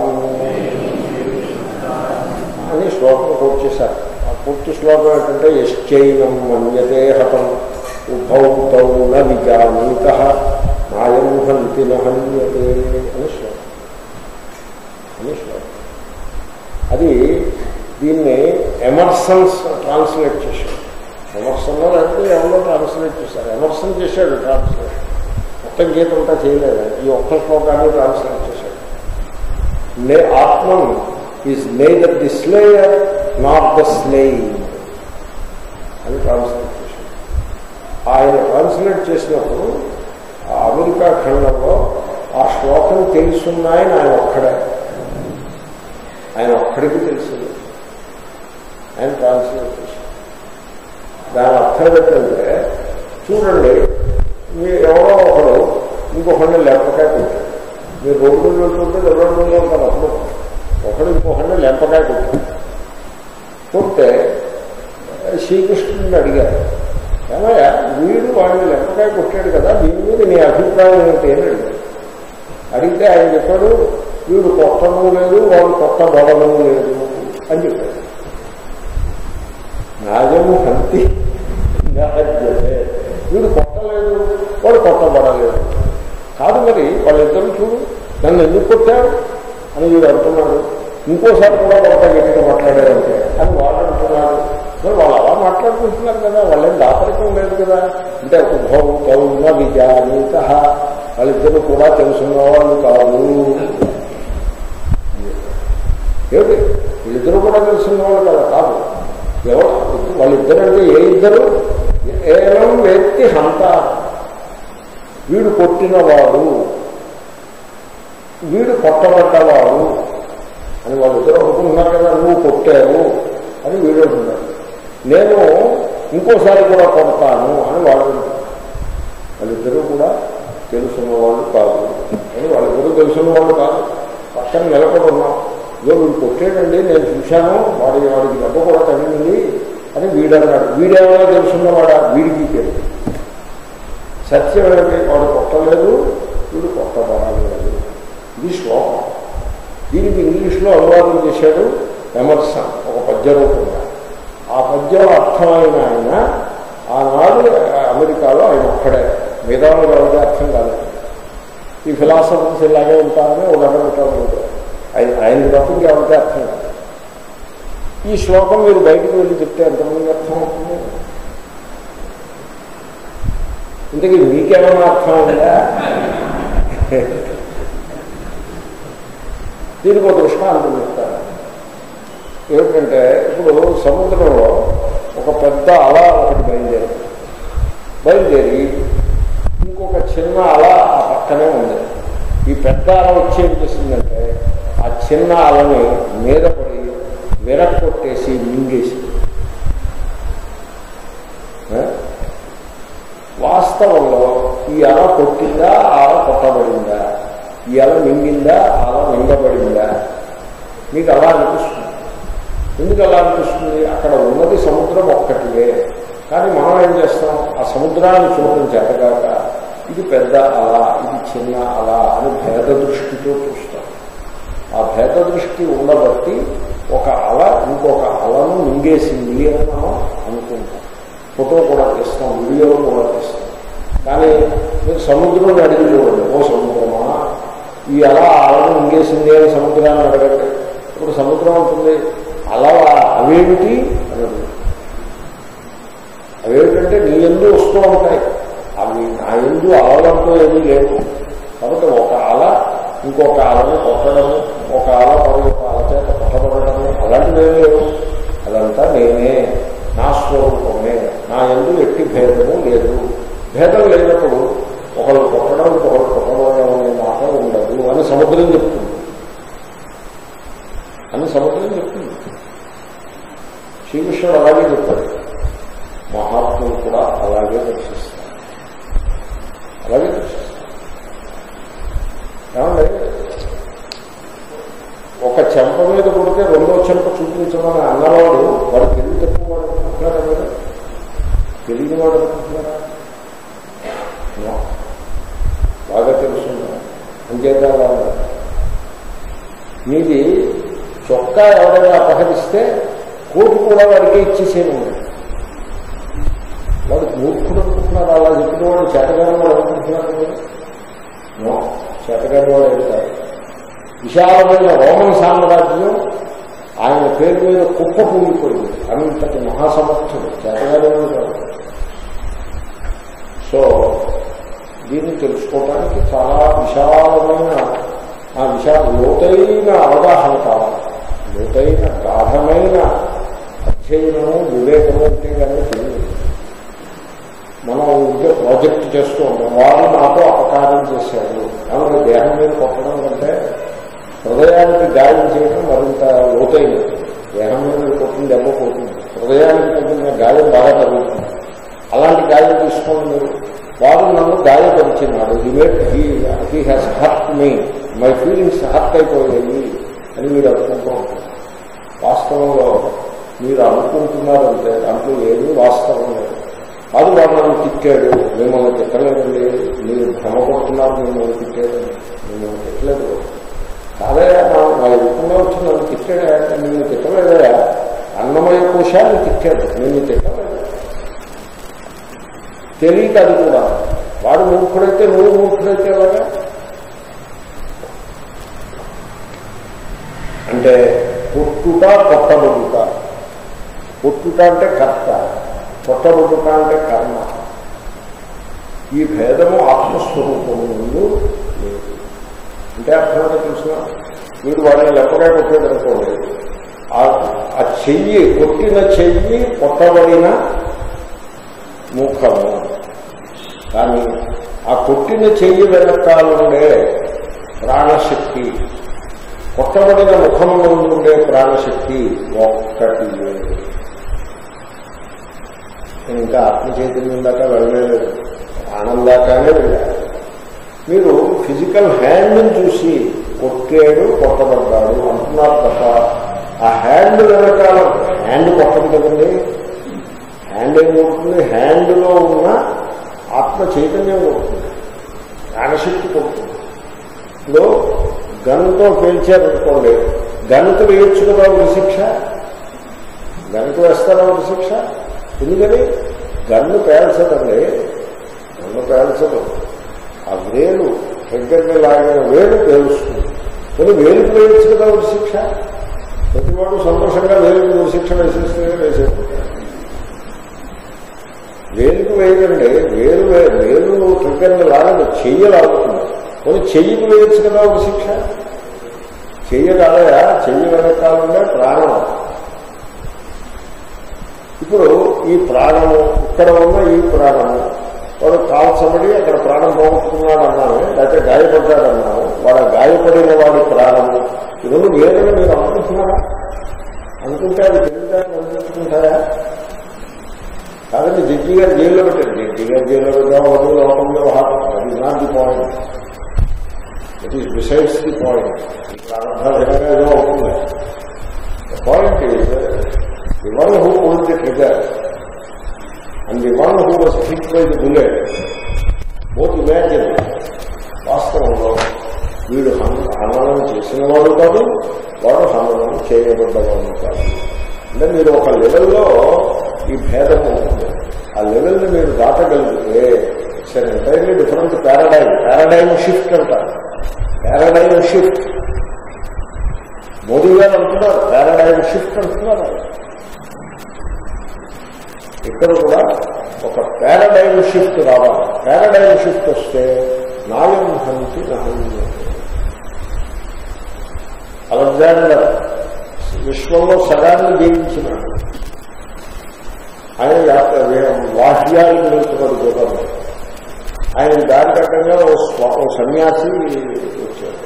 అని శ్లోకం కోట్ చేశారు ఆ పూర్తి శ్లోకం ఏంటంటే యశ్చైనం మన్యతే హతం ఉభౌతౌ న విజానీత నాయం హంతి నహన్యతే అని శ్లోకం అని శ్లోకం అది దీన్ని ఎమర్సన్స్ ట్రాన్స్లేట్ చేశాడు ఎమర్సన్లో లేకపోతే ఎవరో ట్రాన్స్లేట్ చేశారు ఎమర్సన్ చేశాడు ట్రాన్స్లేట్ మొత్తం గీత అంతా చేయలేదు ఈ ఒక్క శ్లోకాన్ని ట్రాన్స్లేట్ చేశాడు నే Atman is neither the slayer not the slaying అని ట్రాన్స్లేట్ చేశాడు ఆయన ట్రాన్స్లేట్ చేసినప్పుడు ఆ అమెరికా ఖండంలో ఆ శ్లోకం తెలుసున్నాయని ఆయన ఒక్కడే ఆయన ఒక్కడికి తెలిసింది ఆయన ట్రాన్స్లేట్ చేశాడు దాని అర్థం ఏంటంటే చూడండి మీరు ఎవరో ఒకడు ఇంకొకరిని లెంపకాయ కొట్టాడు మీరు రోడ్డు వెళ్తుంటే రెండు రోజులు ఉంటారు అప్పుడు ఒకడు ఇంకొకరిని లెంపకాయ కొట్టాడు కొట్టే శ్రీకృష్ణుడిని అడిగారు ఏమయ్యా వీడు వాడిని లెంపకాయ కొట్టాడు కదా దీని మీద నీ అభిప్రాయం ఏమిటి అని అడిగాడు అడిగితే ఆయన చెప్పాడు వీడు కొట్టడం లేదు వాడు కొత్త బడడం లేదు అని చెప్పాడు నాజము హంతి నాజ్యతే వీడు కొట్టలేదు వాడు కొట్టబడలేదు కాదు మరి వాళ్ళిద్దరు చూడు నన్ను ఎందుకు కొట్టాడు అని వీడు అంటున్నాడు ఇంకోసారి కూడా కొత్త గట్టిగా మాట్లాడారంటే అని వాడు అంటున్నాడు మరి వాళ్ళు అలా మాట్లాడుకుంటున్నారు కదా వాళ్ళేం దాపరికం లేదు కదా అంటే ఉభవం కౌన విజానీత వాళ్ళిద్దరు కూడా తెలుసున్న వాళ్ళు కాదు ఏమిటి వీళ్ళిద్దరూ కూడా తెలుసున్న వాళ్ళు కదా కాదు ఎవరు వాళ్ళిద్దరు అంటే ఏ ఇద్దరు ఏనం వ్యక్తి హంత వీడు కొట్టినవాడు వీడు కొట్టబడ్డవాడు అని వాళ్ళిద్దరు అనుకుంటున్నారు కదా నువ్వు కొట్టావు అని వీడు అంటున్నాడు నేను ఇంకోసారి కూడా కొడతాను అని వాళ్ళు వాళ్ళిద్దరూ కూడా తెలుసున్న వాళ్ళు కాదు అని వాళ్ళిద్దరూ తెలుసున్న వాళ్ళు కాదు పక్కన నిలబడి ఉన్నాం ఇదో వీడు కొట్టాడండి నేను చూశాను వాడి వాడికి దెబ్బ కూడా తగిలింది అని వీడన్నాడు వీడేమైనా తెలుసున్నవాడా వీడికి తెలుసు సత్యం ఏమిటి వాడు కొట్టలేదు వీడు కొట్టబడలేదు ఇది శ్లోకం దీనికి ఇంగ్లీష్లో అనువాదం చేశాడు ఎమర్సన్ ఒక పద్య రూపంగా ఆ పద్యం అర్థమైన ఆయన ఆనాడు అమెరికాలో ఆయన ఒక్కడే మిగతా వాళ్ళకి అర్థం కాలేదు ఈ ఫిలాసఫర్స్ ఇలాగే ఉంటారని ఒక అమెరికాలో ఉంటారు ఆయన ఆయన తప్ప ఇంకెవరికి అర్థం కాదు ఈ శ్లోకం మీరు బయటకు వెళ్ళి చెప్తే ఎంతమంది అర్థం అవుతుంది ఇంతకీ మీకేమైనా అర్థమైందా దీనికి ఒక దృష్టాంతం చెప్తాను ఏమిటంటే ఇప్పుడు సముద్రంలో ఒక పెద్ద అల ఒకటి బయలుదేరి బయలుదేరి ఇంకొక చిన్న అల ఆ పక్కనే ఉంది ఈ పెద్ద అల వచ్చి ఏం చేసిందంటే ఆ చిన్న అలని మీద పడి విరక్కొట్టేసి మింగేసి వాస్తవంలో ఈ అల కొట్టిందా ఆ అల కొట్టబడిందా ఈ అల మింగిందా ఆ అల మింగబడిందా మీకు అలా అనిపిస్తుంది ఎందుకు అలా అనిపిస్తుంది అక్కడ ఉన్నది సముద్రం ఒక్కటివే కానీ మనం ఏం చేస్తాం ఆ సముద్రాన్ని చూడటం చేతగాక ఇది పెద్ద అల ఇది చిన్న అల అని భేద దృష్టితో చూస్తాం ఆ భేద దృష్టి ఉండబట్టి ఒక అల ఇంకొక అలను మింగేసింది అని మనం అనుకుంటాం ఫోటో కూడా తీస్తాం వీడియో కూడా తీస్తాం కానీ మీరు సముద్రం అడిగి చూడండి ఓ సముద్రమా ఈ అల అలను మింగేసింది అని సముద్రాన్ని అడగండి ఇప్పుడు సముద్రం ఉంటుంది అలా అవేమిటి అన్నది అవేమిటంటే నీ ఎందు వస్తూ ఉంటాయి అవి నా ఎందు అలలంటూ ఏమీ లేవు కాబట్టి ఒక అల ఇంకొక అలని కొట్టడము ఒక అల మరి ఒక అల చేత కొట్టబడము అలాంటివి ఏమీ లేవు అదంతా నేనే నా స్వరూపమే నా ఎందు ఎట్టి భేదము లేదు భేదం లేనప్పుడు ఒకరు కొట్టడం ఒకరు కొట్టబడడం అనే మాట ఉండదు అని సముద్రం చెప్తుంది అని సముద్రం చెప్తుంది శ్రీకృష్ణుడు అలాగే చెప్పాడు మహాత్ములు కూడా అలాగే దర్శిస్తారు అలాగే దర్శిస్తారు ఏమండి ఒక చెంప మీద కొడితే రెండో చెంప చూపించమని అన్నవాడు వాడు తెలివి తక్కువ వాడు అనుకుంటున్నారా మీరు తెలియని వాడు అనుకుంటున్నారా No. బాగా తెలుసున్నా అంచేత మీది చొక్కా ఎవరైనా అపహరిస్తే కోటు కూడా వాడికే ఇచ్చేసేను వాడు మూర్ఖుడు అనుకుంటున్నారు అలా చెప్పిన వాడు చేతగాని వాడు అనుకుంటున్నారు నో చేతగాని వాడు వెళ్తారు విశాలమైన రోమన్ సామ్రాజ్యం ఆయన పేరు మీద కుప్ప కూలిపోయింది అంతటి మహాసమర్థుడు చేతగానే ఉంటాడు సో దీన్ని తెలుసుకోవడానికి చాలా విశాలమైన ఆ విశాల లోతైన అవగాహన కావాలి లోతైన గాఢమైన అధ్యయనము వివేకము ఉంటే కానీ తెలియదు మనం ఉంటే ప్రాజెక్ట్ చేస్తూ ఉంటాం వాళ్ళు నాతో అపకారం చేశారు కాబట్టి దేహం మీద కొట్టడం కంటే హృదయానికి గాయం చేయడం మరింత లోతైనది దేహం మీద కొట్టిన దెబ్బ పోతుంది హృదయానికి తగ్గిన గాయం బాగా తగ్గుతుంది అలాంటి గాయం తీసుకోండి మీరు వాడు నన్ను గాయపరిచినాడు he made he he has hurt me my feelings hurt అయిపోయాయి అని మీరు అనుకుంటూ ఉంటారు వాస్తవంలో మీరు అనుకుంటున్నారంటే దాంట్లో ఏమీ వాస్తవం లేదు అది వాడు నన్ను తిట్టాడు మిమ్మల్ని తిట్టలేదండి మీరు భ్రమపడుతున్నారు మిమ్మల్ని తిట్టాడు మిమ్మల్ని తిట్టలేదు కాదయా నా నా ఎదుర్కొండా వచ్చి నన్ను తిట్టాడా అంటే నిన్ను తిట్టలేదా అన్నమయ కోశాన్ని తిట్టాడు నిన్ను తిట్టలేదు తెలియక అది కూడా వాడు మూర్ఖుడైతే నువ్వు మూర్ఖుడైతే ఎలాగా అంటే పుట్టుట కొట్టబడుట పుట్టుట అంటే కర్త కొట్టబడుట అంటే కర్మ ఈ భేదము ఆత్మస్వరూపము ముందు లేదు అంటే అర్థమైనా తెలిసిన మీరు వాడిని లెప్పగా కొట్టేదనుకోండి ఆ చెయ్యి కొట్టిన చెయ్యి కొట్టబడిన ముఖము కానీ ఆ కొట్టిన చెయ్యి వెనకాలండే ప్రాణశక్తి కొట్టబడిన ముఖంలో ఉండే ప్రాణశక్తి ఒక్కటి నేను ఇంకా ఆత్మ చైతన్యం దాకా వెళ్ళలేదు ప్రాణం దాకానే వెళ్ళాను మీరు ఫిజికల్ హ్యాండ్ని చూసి కొట్టాడు కొట్టబడ్డాడు అంటున్నారు తప్ప ఆ హ్యాండ్ వెనకాల హ్యాండ్ కొట్టదు కదండి హ్యాండ్ ఏం కొడుతుంది హ్యాండ్లో ఉన్న ఆత్మ చైతన్యం కొడుతుంది ప్రాణశక్తి కొడుతుంది ఇప్పుడు గన్తో పేల్చారనుకోండి గన్కు వేయొచ్చు కదా ఒక శిక్ష గన్కు వేస్తారా ఒక శిక్ష ఎందుకని గన్ను పేల్చదండి గన్ను పేల్చదు ఆ వేలు దగ్గరగా లాగిన వేలు పేలుస్తుంది కొన్ని వేలుకు వేయచ్చు కదా ఒక శిక్ష ప్రతివాడు సంతోషంగా వేలుకు ఒక శిక్ష వేసేస్తే వేసేది వేలుకు వేయకండి వేలు వే- వేలు ట్రిగ్గర్ని లాగదు చెయ్యి లాగుతుంది కొన్ని చెయ్యికి వేయచ్చు కదా ఒక శిక్ష చెయ్యి కాదయా చెయ్యి వెనకాలంటే ప్రాణం ఇప్పుడు ఈ ప్రాణము ఇక్కడ ఉన్న ఈ ప్రాణము వాడు కాల్చబడి అక్కడ ప్రాణం పోగొట్టుకున్నాడు అన్నాము లేకపోతే గాయపడ్డాడు అన్నాము వాడు గాయపడిన వాడి ప్రాణము ఈ రెండు వేరుగా మీరు అనుకుంటున్నారా అనుకుంటే అది తెలియడానికి అనుకుంటారా కాదండి జడ్జి గారు జైల్లో పెట్టారు జడ్జి గారు జైల్లో పెట్టాం వరకు లోకం వ్యవహారం అది not the point it is besides the point ప్రారంభంగా ఏదో అవుతుంది point is the one who pull the trigger and the one who was hit by the bullet both imagine వాస్తవంలో వీడు హన- హననం చేసిన వాడు కాదు వాడు హననం చేయబడ్డవాడు కాదు అంటే మీరు ఒక లెవెల్లో ఈ భేదం ఉంటుంది ఆ లెవెల్ని మీరు దాటగలిగితే it's an entirely different paradigm paradigm shift అంటారు పారాడైమ్ షిఫ్ట్ మోదీ గారు అంటున్నారు పారాడైమ్ షిఫ్ట్ అంటున్నారు ఆయన. ఇక్కడ కూడా ఒక పారాడైమ్ షిఫ్ట్ రావాలి పారాడైమ్ షిఫ్ట్ వస్తే నాయం హంతి నహన్యతే అలెగ్జాండర్ విశ్వంలో సగాన్ని జీవించినాడు ఆయన యా- వాహ్యాలకు వెళ్తున్నాడు గోదావరి ఆయన దారి రకంగా ఓ స్వా- ఓ సన్యాసి వచ్చాడు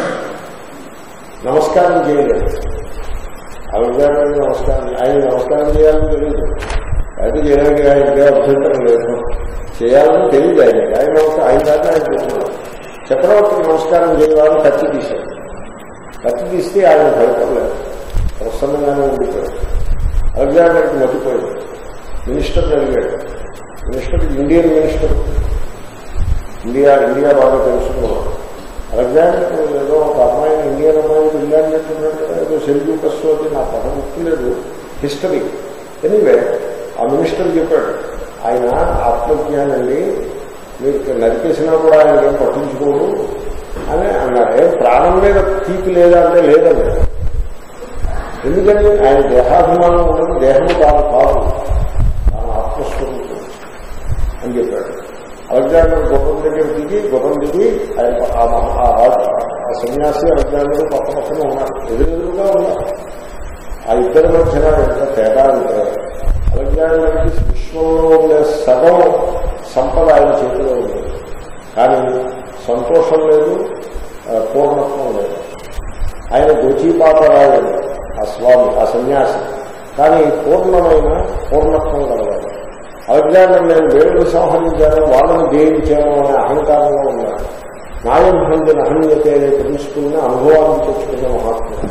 నమస్కారం చేయలేదు అలెగ్జాండర్కి నమస్కారం ఆయన నమస్కారం చేయాలని తెలియదు అయితే చేయడానికి ఆయనకే అభ్యంతరం లేదు చేయాలని తెలియదు ఆయన ఆయన నమస్కారం ఆయన దాకా ఆయన చెప్తున్నాడు చక్రవర్తికి నమస్కారం చేయాలని కత్తి తీశాడు కత్తి తీస్తే ఆయన భయపడలేదు ప్రసన్నంగానే ఉండిపోయాడు అలెగ్జాండర్కి మతిపోయాడు మినిస్టర్ని అడిగాడు minister Indian minister India India బాగా తెలుసుకున్నాడు అలెగ్జాండర్ ఏదో ఒక అమ్మాయిని ఇండియన్ అమ్మాయి పెళ్ళాన్ని చెప్తున్నాడు కదా ఏదో సెల్యూకస్ అది నా పదం గుర్తులేదు హిస్టరీ ఎనీవే ఆ మినిస్టర్ చెప్పాడు ఆయన ఆత్మజ్ఞానండి మీరు ఇక్కడ నరికేసినా కూడా ఆయన ఏం పట్టించుకోడు అని అన్నాడు ఏం ప్రాణం మీద తీపి లేదా అంటే లేదండి ఎందుకని ఆయన దేహాభిమానం ఉండదు దేహము తాను కాదు తాను ఆత్మస్వరూపం అని చెప్పాడు అలెగ్జాండర్ గుర్రం దగ్గర దిగి గుర్రం దిగి ఆయన ఆ మహా- ఆ రాజు ఆ సన్యాసి అలెగ్జాండర్ పక్క పక్కన ఉన్నారు ఎదురెదురుగా ఉన్నారు ఆ ఇద్దరి మధ్యన ఎంత తేడా అంటే అలెగ్జాండర్కి విశ్వంలో ఉండే సగం సంపద ఆయన చేతిలో ఉంది కానీ సంతోషం లేదు ఆ, పూర్ణత్వం లేదు ఆయన గోచీపాపరాయుడు ఆ స్వామి ఆ సన్యాసి కానీ పూర్ణమైన పూర్ణత్వం కలగాలి అలెగ్జాండర్ నేను వేరుడు సంహరించాను వాళ్ళని జయించాను అనే అహంకారంలో ఉన్నాడు న్యాయం పొందిన అహన్యతే అనే ప్రిన్సిపుల్ని అనుభవాన్ని తెచ్చుకున్న మహాత్ముడు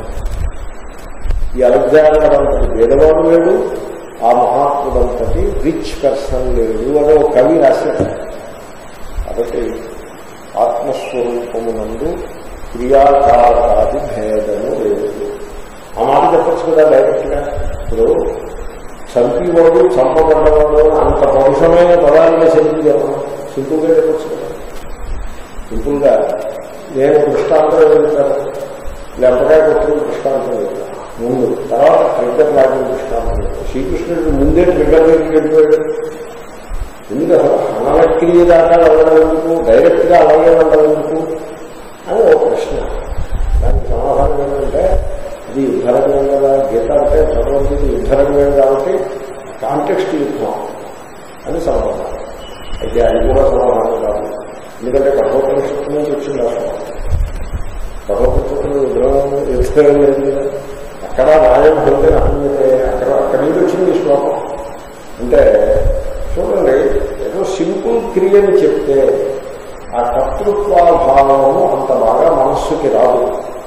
ఈ అలెగ్జాండర్ అంతటి భేదవాడు లేడు ఆ మహాత్ముడంతటి రిచ్ పర్సన్ లేదు అనే ఒక కవి రాశాడు కాబట్టి ఆత్మస్వరూపమునందు క్రియాకారాది భేదము లేదు ఆ మాట చెప్పచ్చు కదా డైరెక్ట్గా ఇప్పుడు చంపివాడు చంపబడ్డవాడు అని అంత పరుషమైన పదాలుగా చెప్పి చెప్పడం సింపుల్గా చెప్పచ్చు కదా సింపుల్గా నేను దృష్టాంతం చెప్తాను లెంపకాయ కొట్టిన దృష్టాంతం చెప్తాను ముందు తర్వాత ట్రిగ్గర్ లాగిన దృష్టాంతం చెప్తాను శ్రీకృష్ణుడికి ముందే ట్రిగ్గర్ దగ్గరికి వెళ్ళిపోయాడు ఎందుకు అసలు అనలక్రియ దాకా వెళ్ళడం ఎందుకు డైరెక్ట్గా అలాగే వెళ్ళడం ఎందుకు అని ఒక ప్రశ్న దానికి సమాధానం ఏంటంటే ఇది యుద్ధరంగం కదా గీత అంటే భగవంతుడి యుద్ధరంగం కాబట్టి కాంటెక్స్ట్ యుద్ధం అని సమాధానం అయితే అది కూడా సమాధానం కాదు ఎందుకంటే కఠోపనిషత్తు నుంచి వచ్చింది ఆ సమాధానం కఠోపనిషత్తులు యుద్ధం యుద్ధం లేదు కదా అక్కడ న్యాయం పొందిన అన్యతే అక్కడ అక్కడి నుంచి వచ్చింది ఈ శ్లోకం అంటే చూడండి ఏదో సింపుల్ క్రియని చెప్తే ఆ కర్తృత్వాభావము అంత బాగా మనస్సుకి రాదు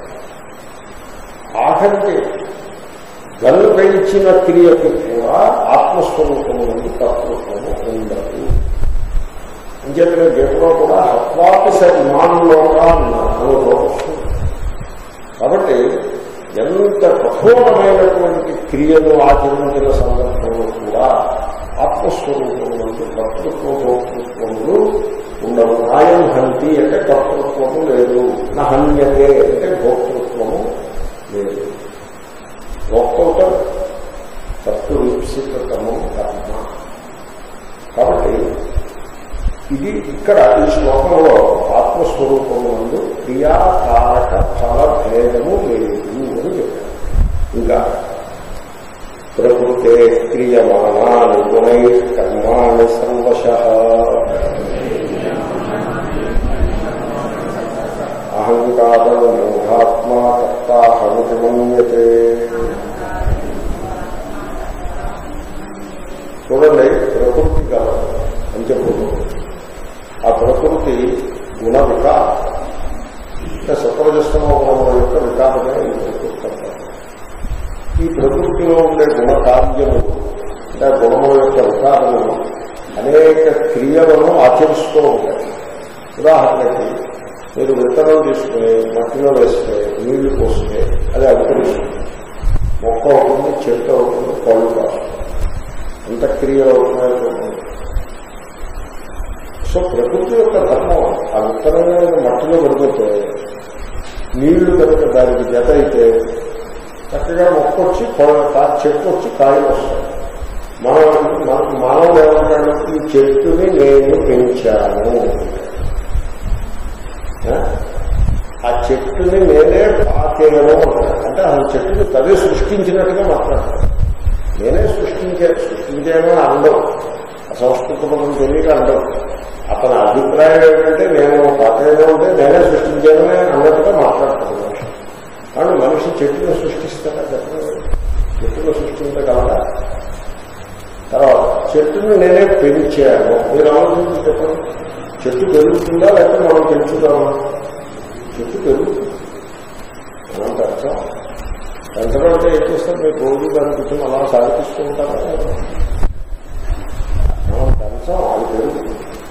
ఆఖరికి గన్ను పెంచిన క్రియకి కూడా ఆత్మస్వరూపము నుండి కర్తృత్వము ఉండదు అంచేతనే గీతలో కూడా హత్వాపిస ఇమానులోక అన్నారు వస్తుంది కాబట్టి ఎంత కఠోరమైనటువంటి క్రియను ఆచరించిన సందర్భంలో కూడా ఆత్మస్వరూపము నుండి కర్తృత్వ భోక్తృత్వములు ఉండవు నాయం హంతి అంటే కర్తృత్వము లేదు నా హన్యతే అంటే భోక్తృత్వము లేదు భోక్తవుతాం కర్తృ విప్సితము కర్మ కాబట్టి ఇది ఇక్కడ ఈ శ్లోకంలో ఆత్మస్వరూపము నందు క్రియాకారక ఫల భేదము లేదు అని చెప్పారు ఇంకా ప్రకృతే క్రియమానాని గుణై కర్మాణి సర్వశ అహంకార మూఢాత్మా కర్తాహమితి మన్యతే చూడండి ప్రకృతి గలదు అని చెప్పుకుంటుంది ఆ ప్రకృతి గుణ వికారం అంటే సత్వజస్తమ గుణముల యొక్క వికారమే ఈ ప్రకృతి అంటారు ఈ ప్రకృతిలో ఉండే గుణ కార్యము అంటే గుణముల యొక్క వికారము అనేక క్రియలను ఆచరిస్తూ ఉంటాయి ఉదాహరణకి మీరు విత్తనం తీసుకుని మట్టిలో వేస్తే నీళ్లు పోస్తే అది అంతరిస్తుంది మొక్క అవుతుంది చెట్టు అవుతుంది పళ్ళు కాస్తుంది ఎంత క్రియలు అవుతున్నాయో చూడండి సో ప్రకృతి యొక్క ధర్మం ఆ విత్తనమైన మట్టిలో పడిపోతే నీళ్లు కనుక దానికి జత అయితే చక్కగా మొక్క వచ్చి చెట్టు వచ్చి కాయలు వస్తాయి మనం మనకు మానవుడు ఏమంటాడు ఈ చెట్టుని నేను పెంచాను ఆ చెట్టుని నేనే పాకేయను అంటే ఆ చెట్టుని తదే సృష్టించినట్టుగా మాట్లాడతాను నేనే సృష్టించే సృష్టించానని అందం సంస్కృత పదం తెలియక అందం అతని అభిప్రాయం ఏంటంటే నేను పాత్రలో ఉంటే నేనే సృష్టించానని అన్నట్టుగా మాట్లాడతాను మనిషి కానీ మనిషి చెట్టును సృష్టిస్తాడా చెప్పలేదు చెట్టును సృష్టించగలరా తర్వాత చెట్టును నేనే పెంచాను మీరు ఆలోచించి చెప్పండి చెట్టు పెరుగుతుందా లేకపోతే మనం పెంచుతామా చెట్టు పెరుగుతుంది అనంత అర్థం పెంచడం అంటే ఏం చేస్తాం మీరు రోజు దాని కూర్చొని అలా సాగిస్తూ ఉంటారా మనం పెంచాం అది పెరుగుతుంది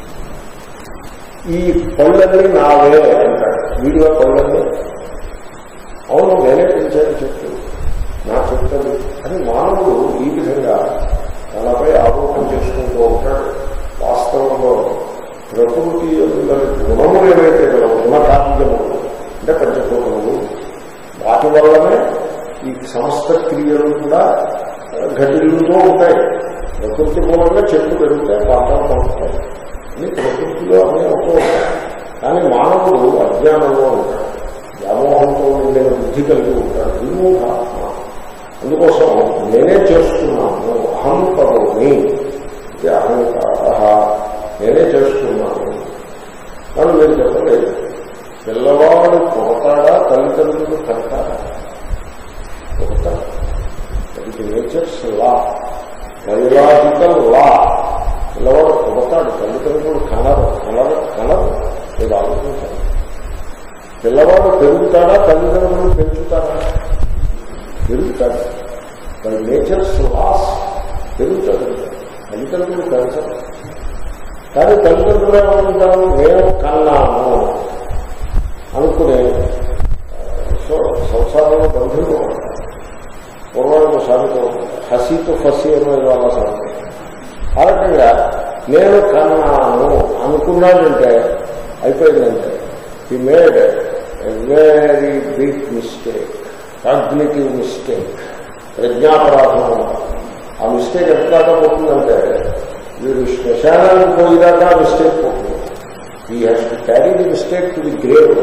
ఈ పళ్ళన్నీ నావే అంటాడు వీడియో పళ్ళన్నీ అవును నేనే పెంచాను చెట్టు నా చెప్తాను అని మానవుడు ఈ విధంగా తనపై ఆరోపణ చేసుకుంటూ ఉంటాడు వాస్తవంలో ప్రకృతి గుణములు ఏవైతే గలవు గుణకార్యములు అంటే పంచభూతములు వాటి వల్లనే ఈ సమస్త క్రియలు కూడా ఘటిల్లుతూ ఉంటాయి ప్రకృతి మూలంగా చెట్లు పెరుగుతాయి పంటలు పండుతాయి అని ప్రకృతిలో అన్నీ అవుతూ ఉంటాయి కానీ మానవుడు అజ్ఞానంలో ఉంటాడు వ్యామోహంతో ఉండే బుద్ధి కలిగి ఉంటాడు విమూఢాత్మ అందుకోసం నేనే చేస్తున్నాను అహం కరోమి ఇది అహంకార నేనే చేస్తున్నాను కానీ మీరు చెప్పండి పిల్లవాడు కొడతాడా తల్లిదండ్రులు కడతాడా కొడతాడు అది నేచర్స్ లా బయోలాజికల్ లా పిల్లవాడు కొడతాడు తల్లిదండ్రులు కనరు కనరు కనరు మీరు ఆలోచించాలి పిల్లవాడు పెరుగుతాడా తల్లిదండ్రులు పెంచుతాడా పెరుగుతాడు బై నేచర్స్ లాస్ పెరుగుతాడు తల్లిదండ్రులు పెంచరు కానీ తల్లిదండ్రులు ఏమనుకుంటారు నేను కన్నాను అనుకునే సో సంసారంలో బంధువులు ఉంటారు పూర్వానికి సాగుతూ హసీతో ఫసి అనేది వాళ్ళ సాగుతుంది ఆ రకంగా నేను కన్నాను అనుకున్నాడంటే అయిపోయిందంటే he made a very big mistake cognitive mistake ప్రజ్ఞాపరాధం ఆ మిస్టేక్ ఎట్లా పోతుందంటే వీడు శ్మశానానికి పోయేదాకా మిస్టేక్ పోతుంది he has to carry the mistake to the grave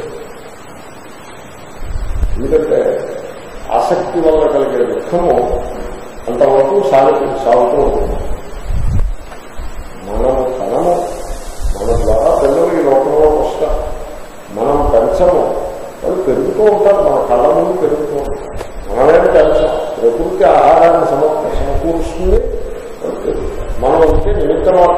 ఎందుకంటే ఆసక్తి వల్ల కలిగే దుఃఖము అంతవరకు సాగుతూ సాగుతూ ఉంటుంది మనము కనము మన ద్వారా పిల్లలు ఈ లోకంలో వస్తారు మనం పెంచము వాళ్ళు పెరుగుతూ ఉంటారు మన కళ్ళ ముందు పెరుగుతూ ఉంటారు మనమేమి పెంచాం ప్రకృతి ఆహారాన్ని సమర్ప సమకూరుస్తుంది వాళ్ళు పెరుగుతారు మనం ఉంటే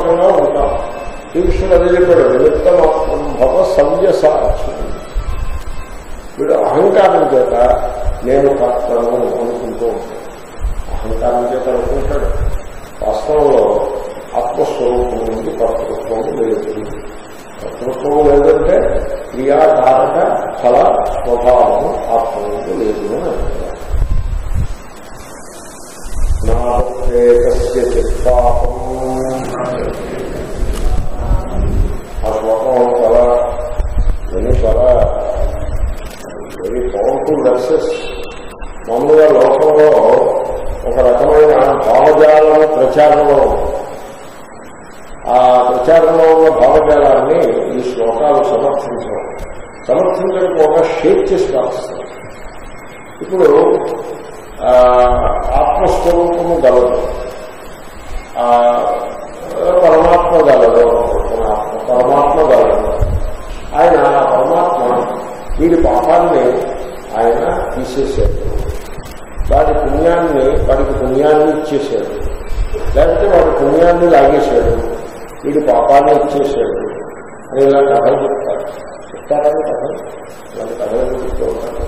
మాత్రంగా ఉంటాం శ్రీకృష్ణుడు అదే చెప్పాడు నిమిత్త మాత్రం భవ సవ్యసాచి వీడు అహంకారం చేత నేను కర్తను అనుకుంటూ ఉంటాడు అహంకారం చేత అనుకుంటాడు వాస్తవంలో ఆత్మస్వరూపం నుండి కర్తృత్వం లేదు కర్తృత్వం లేదంటే క్రియాకారక ఫల స్వభావం ఆత్మ నుండి లేదు అని అంటున్నారు నాకేకస్య చిత్పాపం ఆ శ్లోకం చాలా ఇవన్నీ చాలా వెరీ పవర్ఫుల్ వర్సెస్ మామూలుగా లోకంలో ఒక రకమైన భావజాలం ప్రచారంలో ఉంది. ఆ ప్రచారంలో ఉన్న భావజాలాన్ని ఈ శ్లోకాలు సమర్థించడం సమర్థించడానికి ఒక షేప్ చేసి రాస్తారు ఇప్పుడు ఆ, ఆత్మస్వరూపము గలదు ఆ, పరమాత్మ గలదు ఆత్మ- పరమాత్మ గలదు ఆయన ఆ పరమాత్మ వీడి పాపాన్ని ఆయన తీసేశాడు వాడి పుణ్యాన్ని వాడికి పుణ్యాన్ని ఇచ్చేశాడు లేకపోతే వాడి పుణ్యాన్ని లాగేశాడు వీడి పాపాన్ని ఇచ్చేశాడు అని ఇలా కథలు చెప్తారు చెప్తారని కథ ఇలాంటి కథలు చెప్తూ ఉంటారు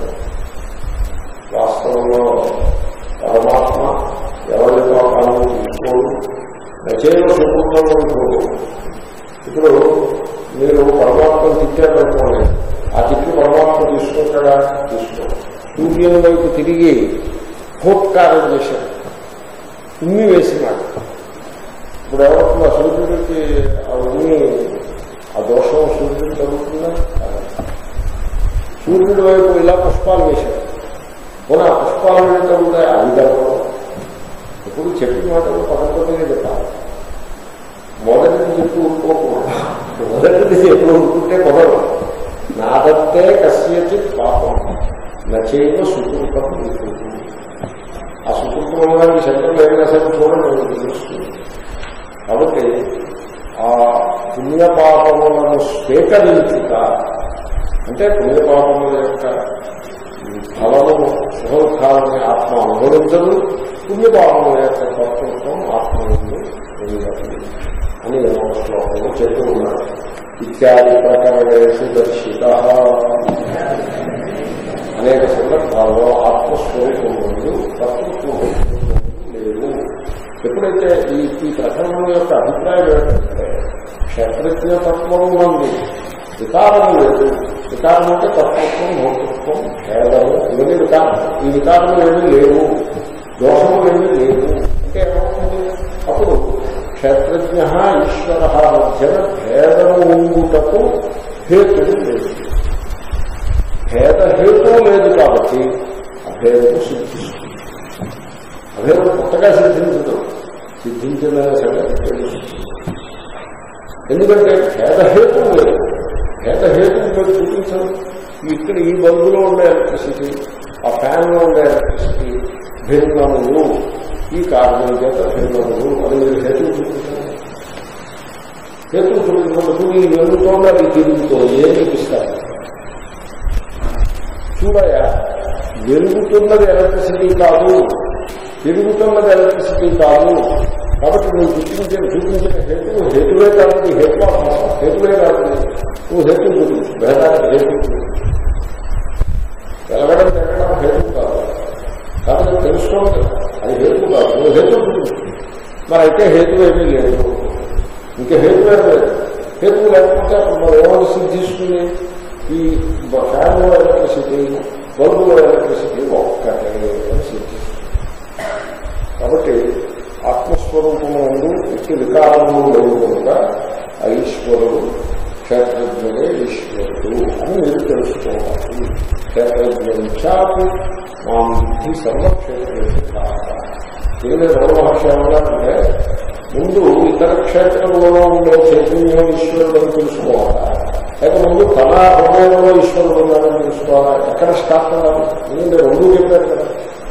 వాస్తవంలో పరమాత్మ ఎవరి పాపాలను తీసుకోడు నచేవ సుఖంలో ఉంటుంది ఇప్పుడు మీరు పరమాత్మను తిట్టారనుకోండి ఆ తిట్టు పరమాత్మ తీసుకుంటాడా తీసుకోడు సూర్యుని వైపు తిరిగి హోత్కారం చేశాడు ఉమ్మి వేసినాడు ఇప్పుడు ఎవరున్నా సూర్యుడికి ఆ ఉమ్మి ఆ దోషం సూర్యుడు జరుగుతుందా సూర్యుడి వైపు ఇలా పుష్పాలు వేశాడు పోనీ ఆ పుష్పాలు వేయటంలో అది జరగదు ఇప్పుడు చెప్పిన మాటలు పదకొండుగా చెప్పాలి మొదటిది చెప్పి ఊరుకోకూడదు మొదటిది ఎప్పుడు ఊరుకుంటే కుదరదు నాదత్తే కస్యచిత్ పాపం నచేవ సుకృతం వికృతం. ఆ సుకృతం అన్నదానికి శబ్దం ఏమైనా సరే చూడండి మీకు తెలుస్తుంది కాబట్టి ఆ పుణ్యపాపములను స్వీకరించుట అంటే పుణ్యపాపముల యొక్క ఈ ఫలము సుఖదుఖాలని ఆత్మ అనుభవించదు పుణ్యపాపముల యొక్క కర్తృత్వం ఆత్మ నుండి పొందదు అని ఒక శ్లోకంలో చెప్తూ ఉన్నారు ఇత్యాది ప్రకరణేషు దర్శిత అనేక సందర్భాల్లో ఆత్మస్వరూపం ముందు కర్తృత్వం లేదు ఎప్పుడైతే ఈ ఈ ప్రకరణం యొక్క అభిప్రాయం ఏంటంటే క్షేత్రజ్ఞ తత్వం ఉంది వికారము లేదు వికారం అంటే తత్వత్వం భౌతత్వం భేదము ఇవన్నీ వికారం ఈ వికారములు ఏమీ లేవు దోషములు ఏమీ లేవు అంటే ఏమవుతుంది అప్పుడు క్షేత్రజ్ఞ ఈశ్వర మధ్యన భేదము ఉండుటకు హేతువు లేదు భేదహేతు లేదు కాబట్టి అభేదము సిద్ధిస్తుంది అభేదం కొత్తగా సిద్ధించదు సిద్ధించిన సంగతి తెలుస్తుంది ఎందుకంటే భేదహేతు లేదు భేదహేతు మీరు చూపించదు ఇక్కడ ఈ బల్బులో ఉండే ఎలక్ట్రిసిటీ ఆ ఫ్యాన్లో ఉండే ఎలక్ట్రిసిటీ భిన్నములు ఈ కారణం చేత భిన్నములు అని మీరు హేతు చూపించండి హేతు చూపించినందుకు ఈ వెలుగుతోంది అది తిరుగుతో ఏం చూపిస్తారు చూడయా వెలుగుతున్నది ఎలక్ట్రిసిటీ కాదు తిరుగుతున్నది ఎలక్ట్రిసిటీ కాదు కాబట్టి నువ్వు చూపించిన చూపించిన హేతు హేతువే కాబట్టి హేతు హేతువే కాబట్టి నువ్వు హేతు చూపించు భేదానికి హేతు చూపించు. వెలగడం తిరగడం హేతు కాదు కాబట్టి తెలుసుకోండి కదా అది హేతు కాదు నువ్వు హేతు చూపించు మరి అయితే హేతు ఏమీ లేదు ఇంకా హేతు ఏమీ లేదు హేతు లేకపోతే అప్పుడు మనం ఏమైనా సిద్ధిస్తుంది ఈ ఫ్యాన్లో ఎలక్ట్రిసిటీ బల్బులో ఎలక్ట్రిసిటీ ఒక్కటే అని సిద్ధిస్తుంది కాబట్టి ఆత్మస్వరూపము ముందు ఎట్టి వికారములు లేవు కనుక ఆ ఈశ్వరుడు క్షేత్రజ్ఞుడే ఈశ్వరుడు అని మీరు తెలుసుకోవాలి క్షేత్రజ్ఞాపు మా బుద్ధి సర్వక్షేత్రుడు కాక దీని రమణ మహర్షి ఏమన్నారంటే ముందు ఇతర క్షేత్రంలో ఉండే చైతన్యం ఈశ్వరుడు అని తెలుసుకోవాలా లేక ముందు తన హృదయంలో ఈశ్వరుడు ఉన్నాడని తెలుసుకోవాలా ఎక్కడ స్టార్ట్ అవ్వాలి ఎందుకంటే రెండు చెప్పారు కదా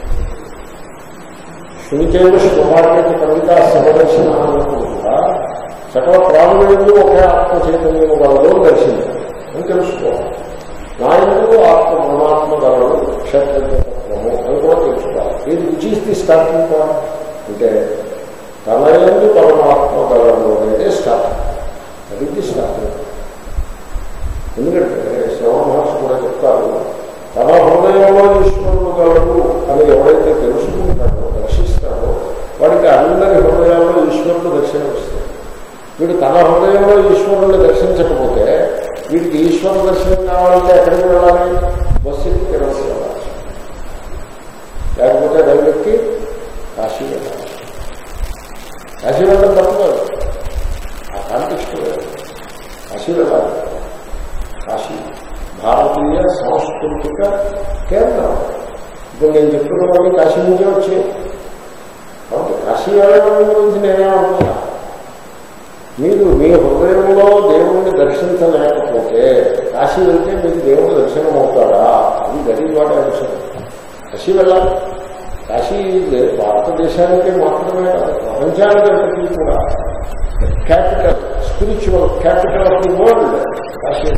శునిచేవ శుభార్యత కవిత సహదర్శన అన్నప్పుడు కూడా సకల ప్రాణులందు ఒకే ఆత్మ చైతన్యము గలదో దర్శించాలి అని తెలుసుకోవాలి నా ఎందుకు ఆత్మ పరమాత్మ గలడు క్షేత్రత్వము అని కూడా తెలుసుకోవాలి ఇది which is the starting point అంటే తన ఎందు పరమాత్మ గలడు అనేది స్టార్ట్ అది స్టార్ట్ ఎందుకంటే శ్రవణ మహర్షి కూడా చెప్తారు తన హృదయంలో ఈశ్వరుడు గలడు అని ఎవరైతే తెలుసుకుంటాడో దర్శిస్తాడో వాడికి అందరి హృదయాల్లో ఈశ్వరుడు దర్శనమిస్తాడు వీడు తన హృదయంలో ఈశ్వరుణ్ణి దర్శించకపోతే వీడికి ఈశ్వర దర్శనం కావాలంటే ఎక్కడికి వెళ్ళాలి బస్సుకి తిరగసి వెళ్ళాలి లేకపోతే రైలుకి కాశీ వెళ్ళాలి కాశీ వెళ్ళడం తప్పు కాదు ఆ కాంటెక్స్ట్ లేదు కాశీ వెళ్ళాలి కాశీ భారతీయ సాంస్కృతిక కేంద్రం ఇప్పుడు నేను చెప్తున్నవన్నీ కాశీ నుంచే వచ్చాయి కాబట్టి కాశీ వెళ్ళడం గురించి నేనేమంటున్నా మీరు మీ హృదయంలో దేవుణ్ణి దర్శించలేకపోతే కాశీ వెళ్తే మీకు దేవుడు దర్శనం అవుతాడా అది గరీబ్ వాడే అంశం కాశీ వెళ్ళాలి కాశీ భారతదేశానికి మాత్రమే కాదు ప్రపంచానికి అంతటికీ కూడా capital spiritual capital of the world Kashi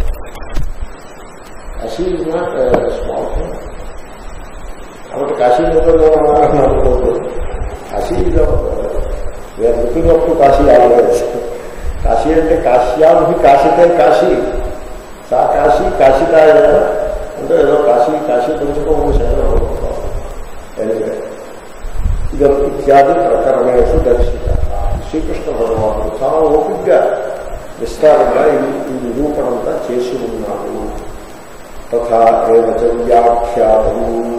Kashi is not small thing కాబట్టి కాశీ అనుకోవద్దు Kashi we are looking up to Kashi always Kashi అంటే కాశ్యాభి కాశీతే కాశీ సా కాశీ కాశీకాయ అంటే ఏదో కాశీ కాశీ పెంచుకోమని శరణం ఎనివే ఇది ఇత్యాది ప్రకరణేషు దర్శిత శ్రీకృష్ణ భగవానుడు చాలా ఓపికగా విస్తారంగా ఈ ఈ నిరూపణంతా చేసి ఉన్నాడు తథా ఏవచ వ్యాఖ్యాతం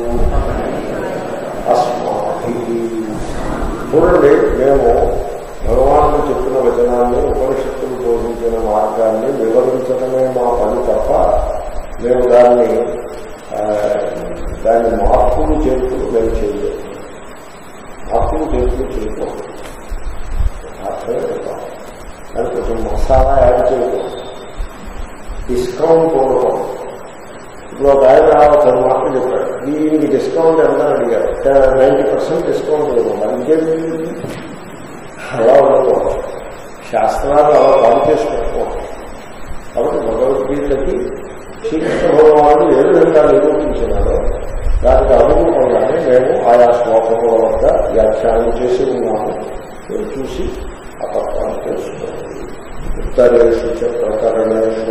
అస్మాభి చూడండి మేము భగవాను చెప్పిన వచనాన్ని ఉపనిషత్తులు బోధించిన మార్గాన్ని వివరించడమే మా పని తప్ప మేము దాన్ని ఆ, దాన్ని మార్పులు చేతులు మేము చేయలేదు మార్పులు చేతులు చేయకూడదు అర్థమే చెప్తాం దానికి కొంచెం మసాలా యాడ్ చేయకూడదు డిస్కౌంట్ ఉండకూడదు ఇప్పుడు ఒక ఆయన తన మాటలు చెప్పాడు దీనికి డిస్కౌంట్ ఎంత అని అడిగారు నైంటీ పర్సెంట్ డిస్కౌంట్ ఇవ్వకుండా ఇంకేమి అలా ఉండకూడదు శాస్త్రాలు అలా పాడు చేసి పెట్టుకోవాలి కాబట్టి భగవద్గీతకి శ్రీకృష్ణ భగవానుడు ఏ విధంగా నిరూపించినాడో దానికి అనుగుణంగానే మేము ఆయా శ్లోకముల వద్ద వ్యాఖ్యానం చేసి ఉన్నాము మీరు చూసి ఆ తత్వాన్ని తెలుసుకోవాలి ఉత్తరేషు చ ప్రకరణేషు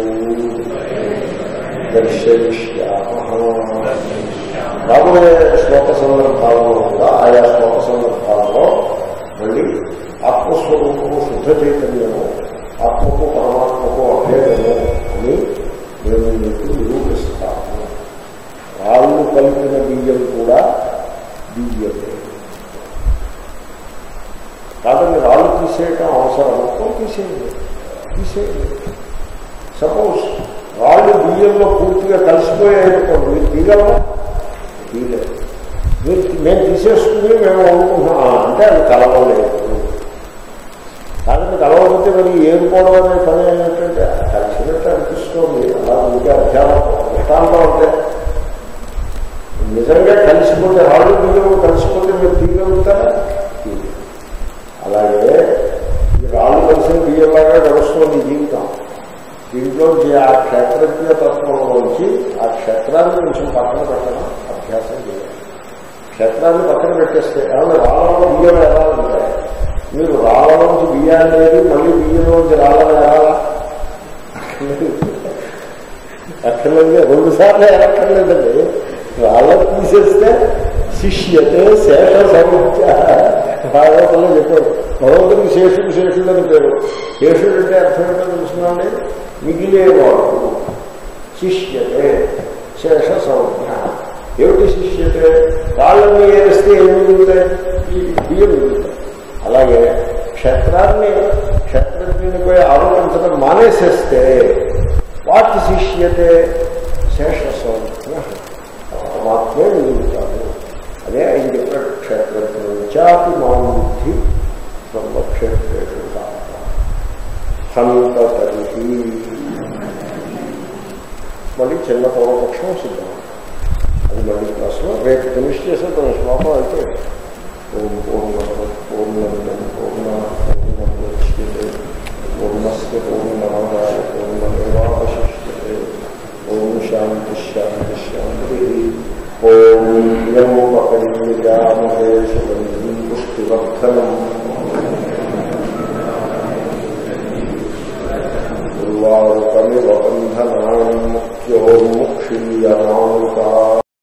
దర్శయిష్యామ రాబోయే శ్లోక సందర్భాలలో కూడా ఆయా శ్లోక సందర్భాలలో మళ్ళీ ఆత్మస్వరూపము శుద్ధ చైతన్యము ఆత్మకు పరమాత్మకు అభేదము అని మేము మీకు నిరూపిస్తాము రాళ్ళు కలిపిన బియ్యం కూడా బియ్యమే కాదండి రాళ్ళు తీసేయటం అవసరం మొత్తం తీసేయండి తీసేయండి సపోజ్ రాళ్ళు బియ్యంలో పూర్తిగా కలిసిపోయాయనుకోండి మీరు తీయగలరా తీయలేదు మీరు మేము తీసేసుకుని మేము అనుకుంటున్నాం "ఆ, అంటే అది కలవలేదు కాబట్టి కలవకపోతే మరి ఏరుకోవడం అనే పని ఏంటంటే కలిసినట్టు అనిపిస్తుంది అలా ఉంటే అధ్యానం దృష్టాంతం అంటే నిజంగా కలిసిపోతే రాళ్ళు బియ్యం కలిసిపోతే మీరు తీయగలుగుతారా తీయలేరు. అలాగే ఈ రాళ్ళు కలిసిన బియ్యంలాగా గడుస్తుంది ఈ జీవితం దీంట్లో ఆ క్షేత్రజ్ఞ తత్వంలోంచి ఆ క్షేత్రాన్ని కొంచెం పక్కన పెట్టడం అభ్యాసం చేయాలి క్షేత్రాన్ని పక్కన పెట్టేస్తే ఏమన్నా రాళ్ళలో బియ్యం ఎలా ఉంటాయి మీరు రాళ్ళలోంచి బియ్యాన్ని ఏది మళ్ళీ బియ్యంలోంచి రాళ్ళని ఎలాలా అక్కర్లేదు రెండు సార్లు ఎలక్కర్లేదండి రాళ్ళని తీసేస్తే శిష్యతే శేష సముఖ్య భాగవతంలో చెప్పాడు భగవంతుడికి శేషుడు శేషుడు అని పేరు శేషుడు అంటే అర్థం ఏంటో తెలుసునండి మిగిలేవాడు శిష్యతే శేష సంజ్ఞ ఏమిటి శిష్యతే రాళ్ళని ఏరిస్తే ఏమి మిగులుతాయి ఈ బియ్యం మిగులుతాయి అలాగే క్షేత్రాన్ని క్షేత్రజ్ఞునిపై ఆరోపించడం మానేసేస్తే వాటి శిష్యతే శేష సంజ్ఞ పరమాత్మే మిగులుతాడు అదే ఆయన చెప్పాడు క్షేత్రజ్ఞాపి మాముద్ధి సర్వక్షేత్రేషు హంత తరిహి మళ్ళీ చిన్న పూర్వపక్షం సిద్ధం అది మళ్ళీ క్లాస్లో రేపు ఫినిష్ చేసేద్దాం శ్లోకం అయితే ఓం పూర్ణ పూర్ణమిదం పూర్ణ పూర్ణముచ్యతే పూర్ణస్య పూర్ణమాదాయ పూర్ణమేవాశిష్యతే ఓం శాంతి శాంతి శాంతి ఓం యం పకైయామహే సుగంధం పుష్టివర్ధనం బంధనాన్ముక్త్యోన్ముక్షీయమాం